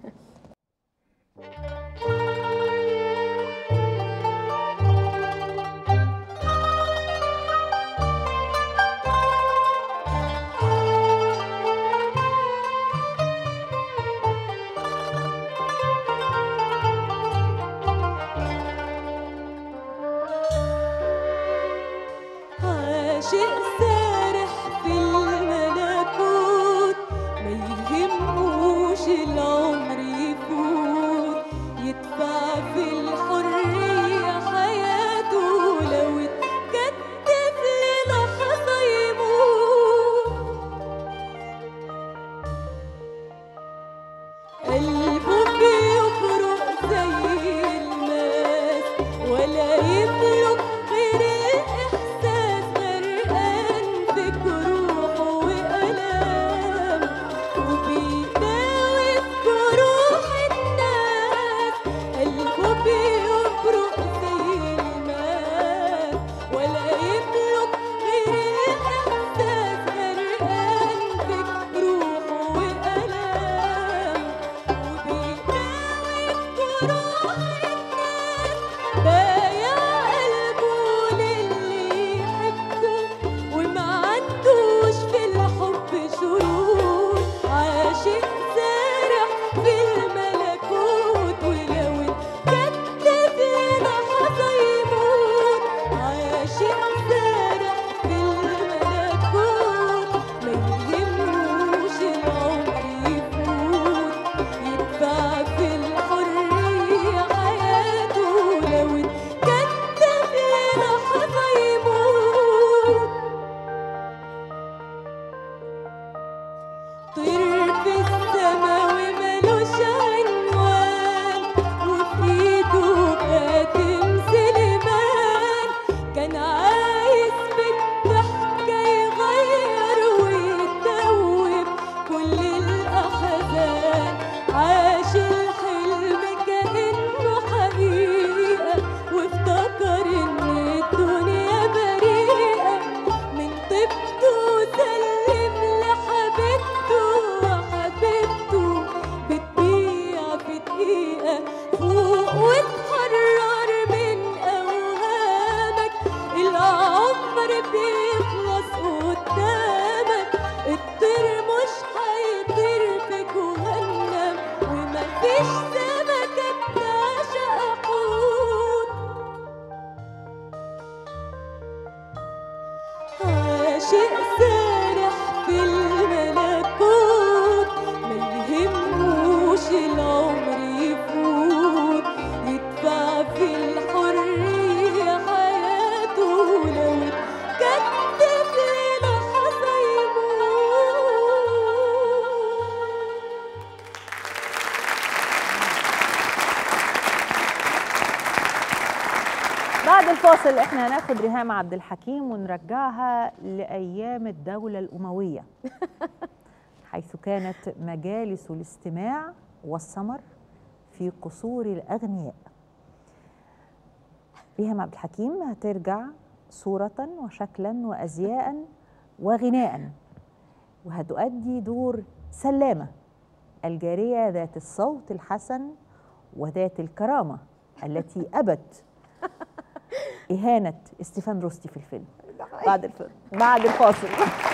عاشق سارح في الملكوت ما يهموش العمر يفوت يدفع في الحرية حياته لو اتكتف للحظة يموت قلبه بيفرق زي الماس ولا يملك غير الإحساس غرقان في جروح وألام وبيداوي في جروح الناس قلبه بيفرق زي الماس ولا يملك غير الإحساس غرقان في جروح وألام بايع قلبه للي يحبه وما عندوش في الحب شروط عاشق سارح في الملكوت ولو اتكتف لحظة يموت عاشق سارح في الملكوت ما يهموش العمر يفوت يدفع في الحرية حياته لو اتكتف لحظة يموت طير في السما وملوش عنوان وفي ايده خاتم سليمان كان عايز بالضحكة يغير ويدوب كل الأحزان عاش الحلم كأنه حقيقة وافتكر إن الدنيا بريئة من طيبته سلم لحبيبته وحبيبته بتبيع في دقيقة فوق واتحرر من أوهامك العمر بيخلص قدامك الطير مش هيطير في جهنم ومفيش سمكة بتعشق حوت عاشق سارح في الملكوت ما يهموش العمر يفوت يدفع في الحرية حياته لو اتكتف للحظة يموت بعد الفاصل احنا هناخد ريهام عبد الحكيم ونرجعها لايام الدوله الامويه حيث كانت مجالس الاستماع والسمر في قصور الاغنياء ريهام عبد الحكيم هترجع صوره وشكلا وازياء وغناء وهتؤدي دور سلامه الجاريه ذات الصوت الحسن وذات الكرامه التي ابت إهانة استيفان روستي في الفيلم بعد الفيلم بعد الفاصل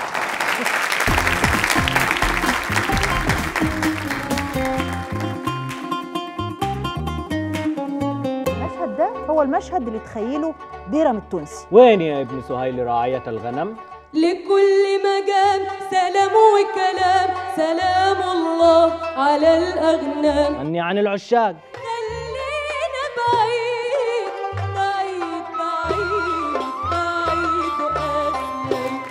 المشهد ده هو المشهد اللي تخيله بيرم التونسي وين يا ابن سهيل راعية الغنم لكل مجال سلام وكلام سلام الله على على الأغنام غني عن العشاق خلينا بعيد بعيد بعيد بعيد وأسلم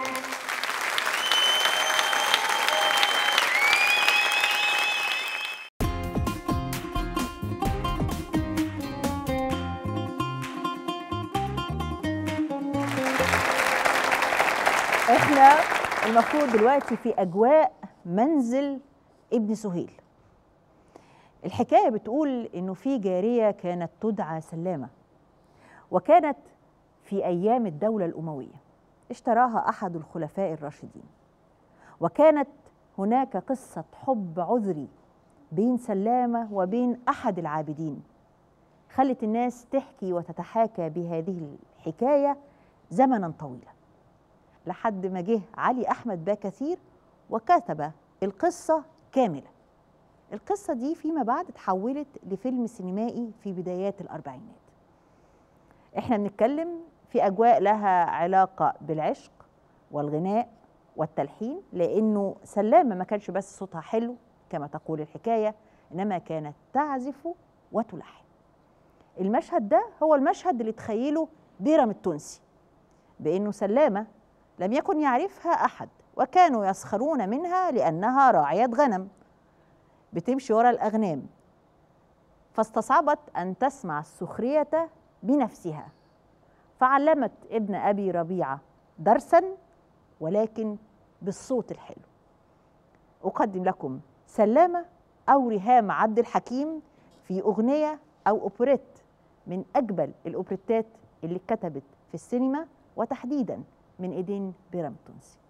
احنا المفروض دلوقتي في اجواء منزل ابن سهيل الحكايه بتقول انه في جاريه كانت تدعى سلامه وكانت في ايام الدوله الامويه اشتراها احد الخلفاء الراشدين وكانت هناك قصه حب عذري بين سلامه وبين احد العابدين خلت الناس تحكي وتتحاكى بهذه الحكايه زمنا طويلا لحد ما جه علي احمد باكثير وكتب القصه كامله القصه دي فيما بعد اتحولت لفيلم سينمائي في بدايات الاربعينات احنا بنتكلم في اجواء لها علاقه بالعشق والغناء والتلحين لانه سلامه ما كانش بس صوتها حلو كما تقول الحكايه انما كانت تعزف وتلحن المشهد ده هو المشهد اللي تخيله بيرم التونسي بانه سلامه لم يكن يعرفها احد وكانوا يسخرون منها لانها راعيه غنم بتمشي ورا الاغنام فاستصعبت ان تسمع السخريه بنفسها فعلمت ابن ابي ربيعه درسا ولكن بالصوت الحلو اقدم لكم سلامه او ريهام عبد الحكيم في اغنيه او اوبريت من اجمل الاوبريتات اللي اتكتبت في السينما وتحديدا من ايدين بيرام تونسي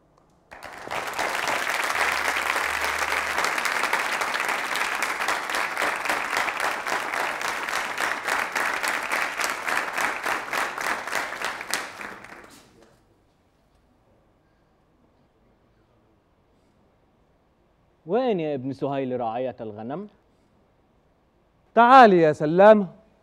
وين يا ابن سهيل راعية الغنم؟ تعالي يا سلامة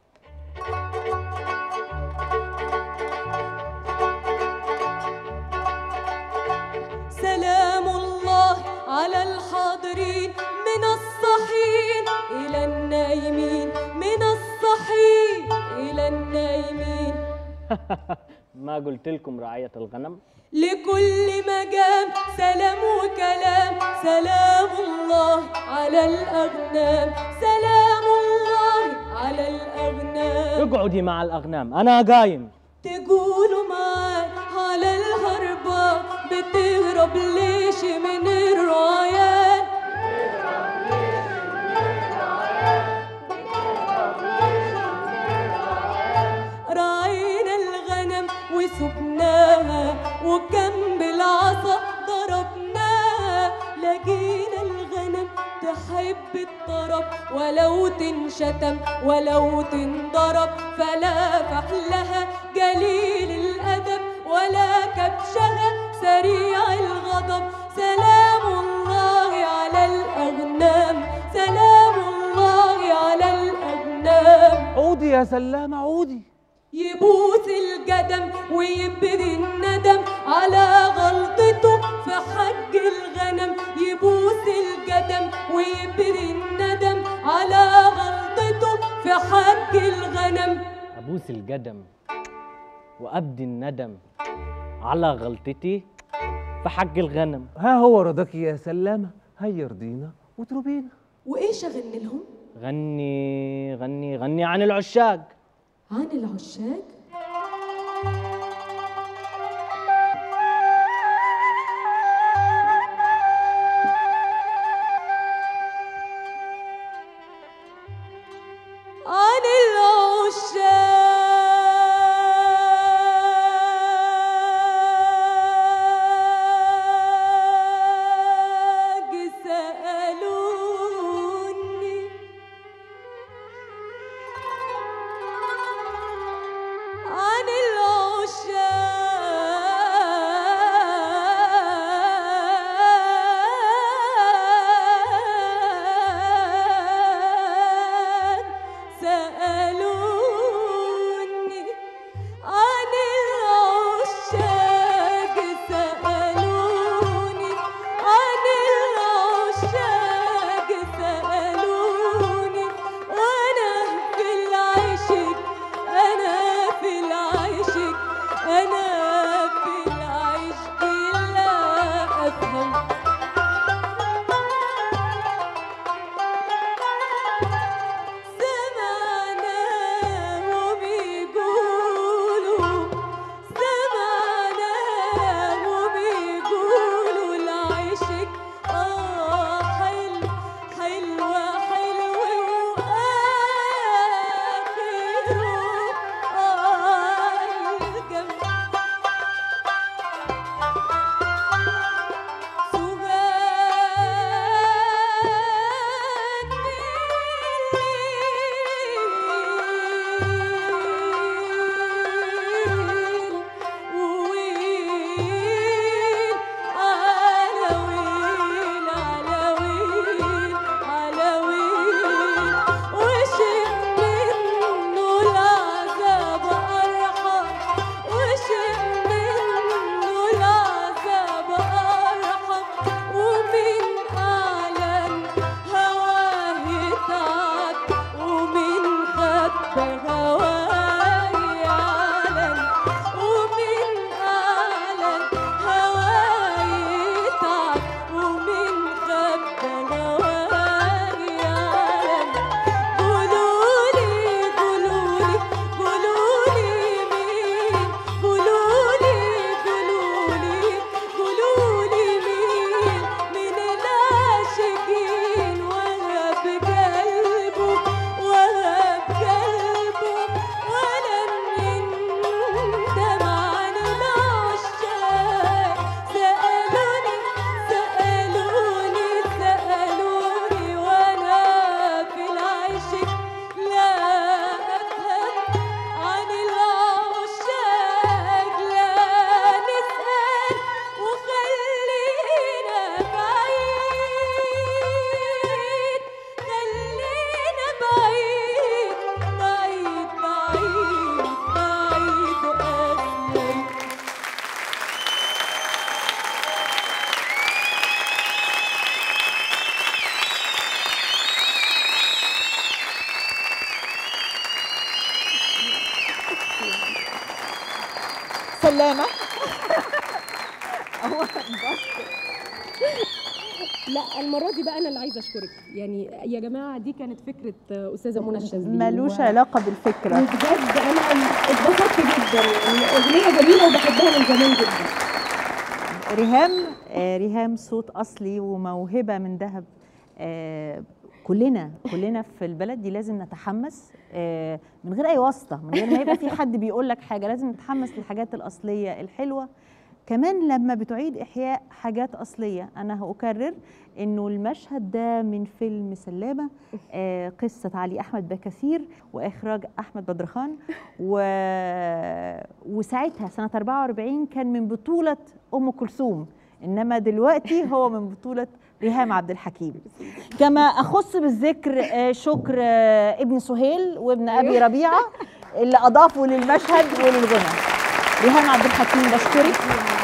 سلام الله على الحاضرين من الصحين إلى النايمين من الصحين إلى النايمين ما قلت لكم راعية الغنم؟ لكل مجام سلام وكلام سلام الله على الأغنام سلام الله على الأغنام اقعدي مع الأغنام أنا قايم تقولوا معاك على الهربة بتهرب ليش من الرايات راعينا الغنم وسبناها وكم بالعصا ضربناها لقينا الغنم تحب الطرب ولو تنشتم ولو تنضرب فلا فحلها قليل الأدب ولا كبشها سريع الغضب سلام الله على الأغنام سلام الله على الأغنام عودي يا سلامة عودي يبوس القدم ويبدي الندم على غلطته في حق الغنم يبوس القدم ويبدي الندم على غلطته في حق الغنم أبوس القدم وأبدي الندم على غلطتي في حق الغنم ها هو رضاك يا سلامة هيا يرضينا وتربينا وإيش أغني لهم؟ غني غني غني عن العشاق عن العشاق عن العشاق سألوني عن العشاق سلامه هو لا المره دي بقى انا اللي عايزه اشكرك يعني يا جماعه دي كانت فكره آه، استاذه منى الشاذلي ملوش و- علاقه بالفكره وبجد انا اتبسطت جدا يعني اغنيه جميله وبحبها من زمان جدا ريهام آه، ريهام صوت اصلي وموهبه من ذهب آه، كلنا كلنا في البلد دي لازم نتحمس آه، من غير اي واسطه من غير ما يبقى في حد بيقول لك حاجه لازم نتحمس للحاجات الاصليه الحلوه كمان لما بتعيد احياء حاجات اصليه انا هاكرر انه المشهد ده من فيلم سلامه آه، قصه علي احمد بكثير واخراج احمد بدرخان و... وساعتها سنه 44 كان من بطوله ام كلثوم انما دلوقتي هو من بطوله ريهام عبد الحكيم كما اخص بالذكر آه، شكر آه، ابن سهيل وابن ابي ربيعه اللي اضافوا للمشهد وللغنى ريهام عبد الحكيم بشكرك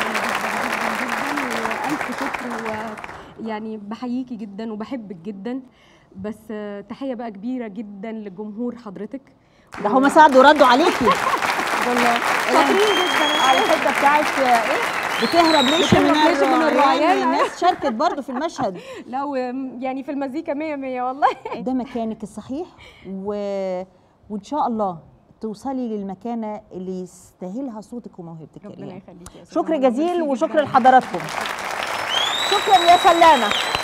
الف شكر ويعني بحييكي جدا وبحبك جدا بس آه، تحيه بقى كبيره جدا لجمهور حضرتك ده هما ساعدوا ردوا عليكي والله شاطرين جدا على الحته بتاعت آه، ايه بتهرب ليش من بتهرب ليش من الرعيان الرعيان؟ الناس شاركت برضو في المشهد لا و- يعني في المزيكا مية مية والله ده مكانك الصحيح و... وان شاء الله توصلي للمكانه اللي يستاهلها صوتك وموهبتك يا ربنا ريهام. يخليكي يا أستاذة شكر منى، جزيل ميرسي وشكر جداً. لحضراتكم شكرا يا سلامه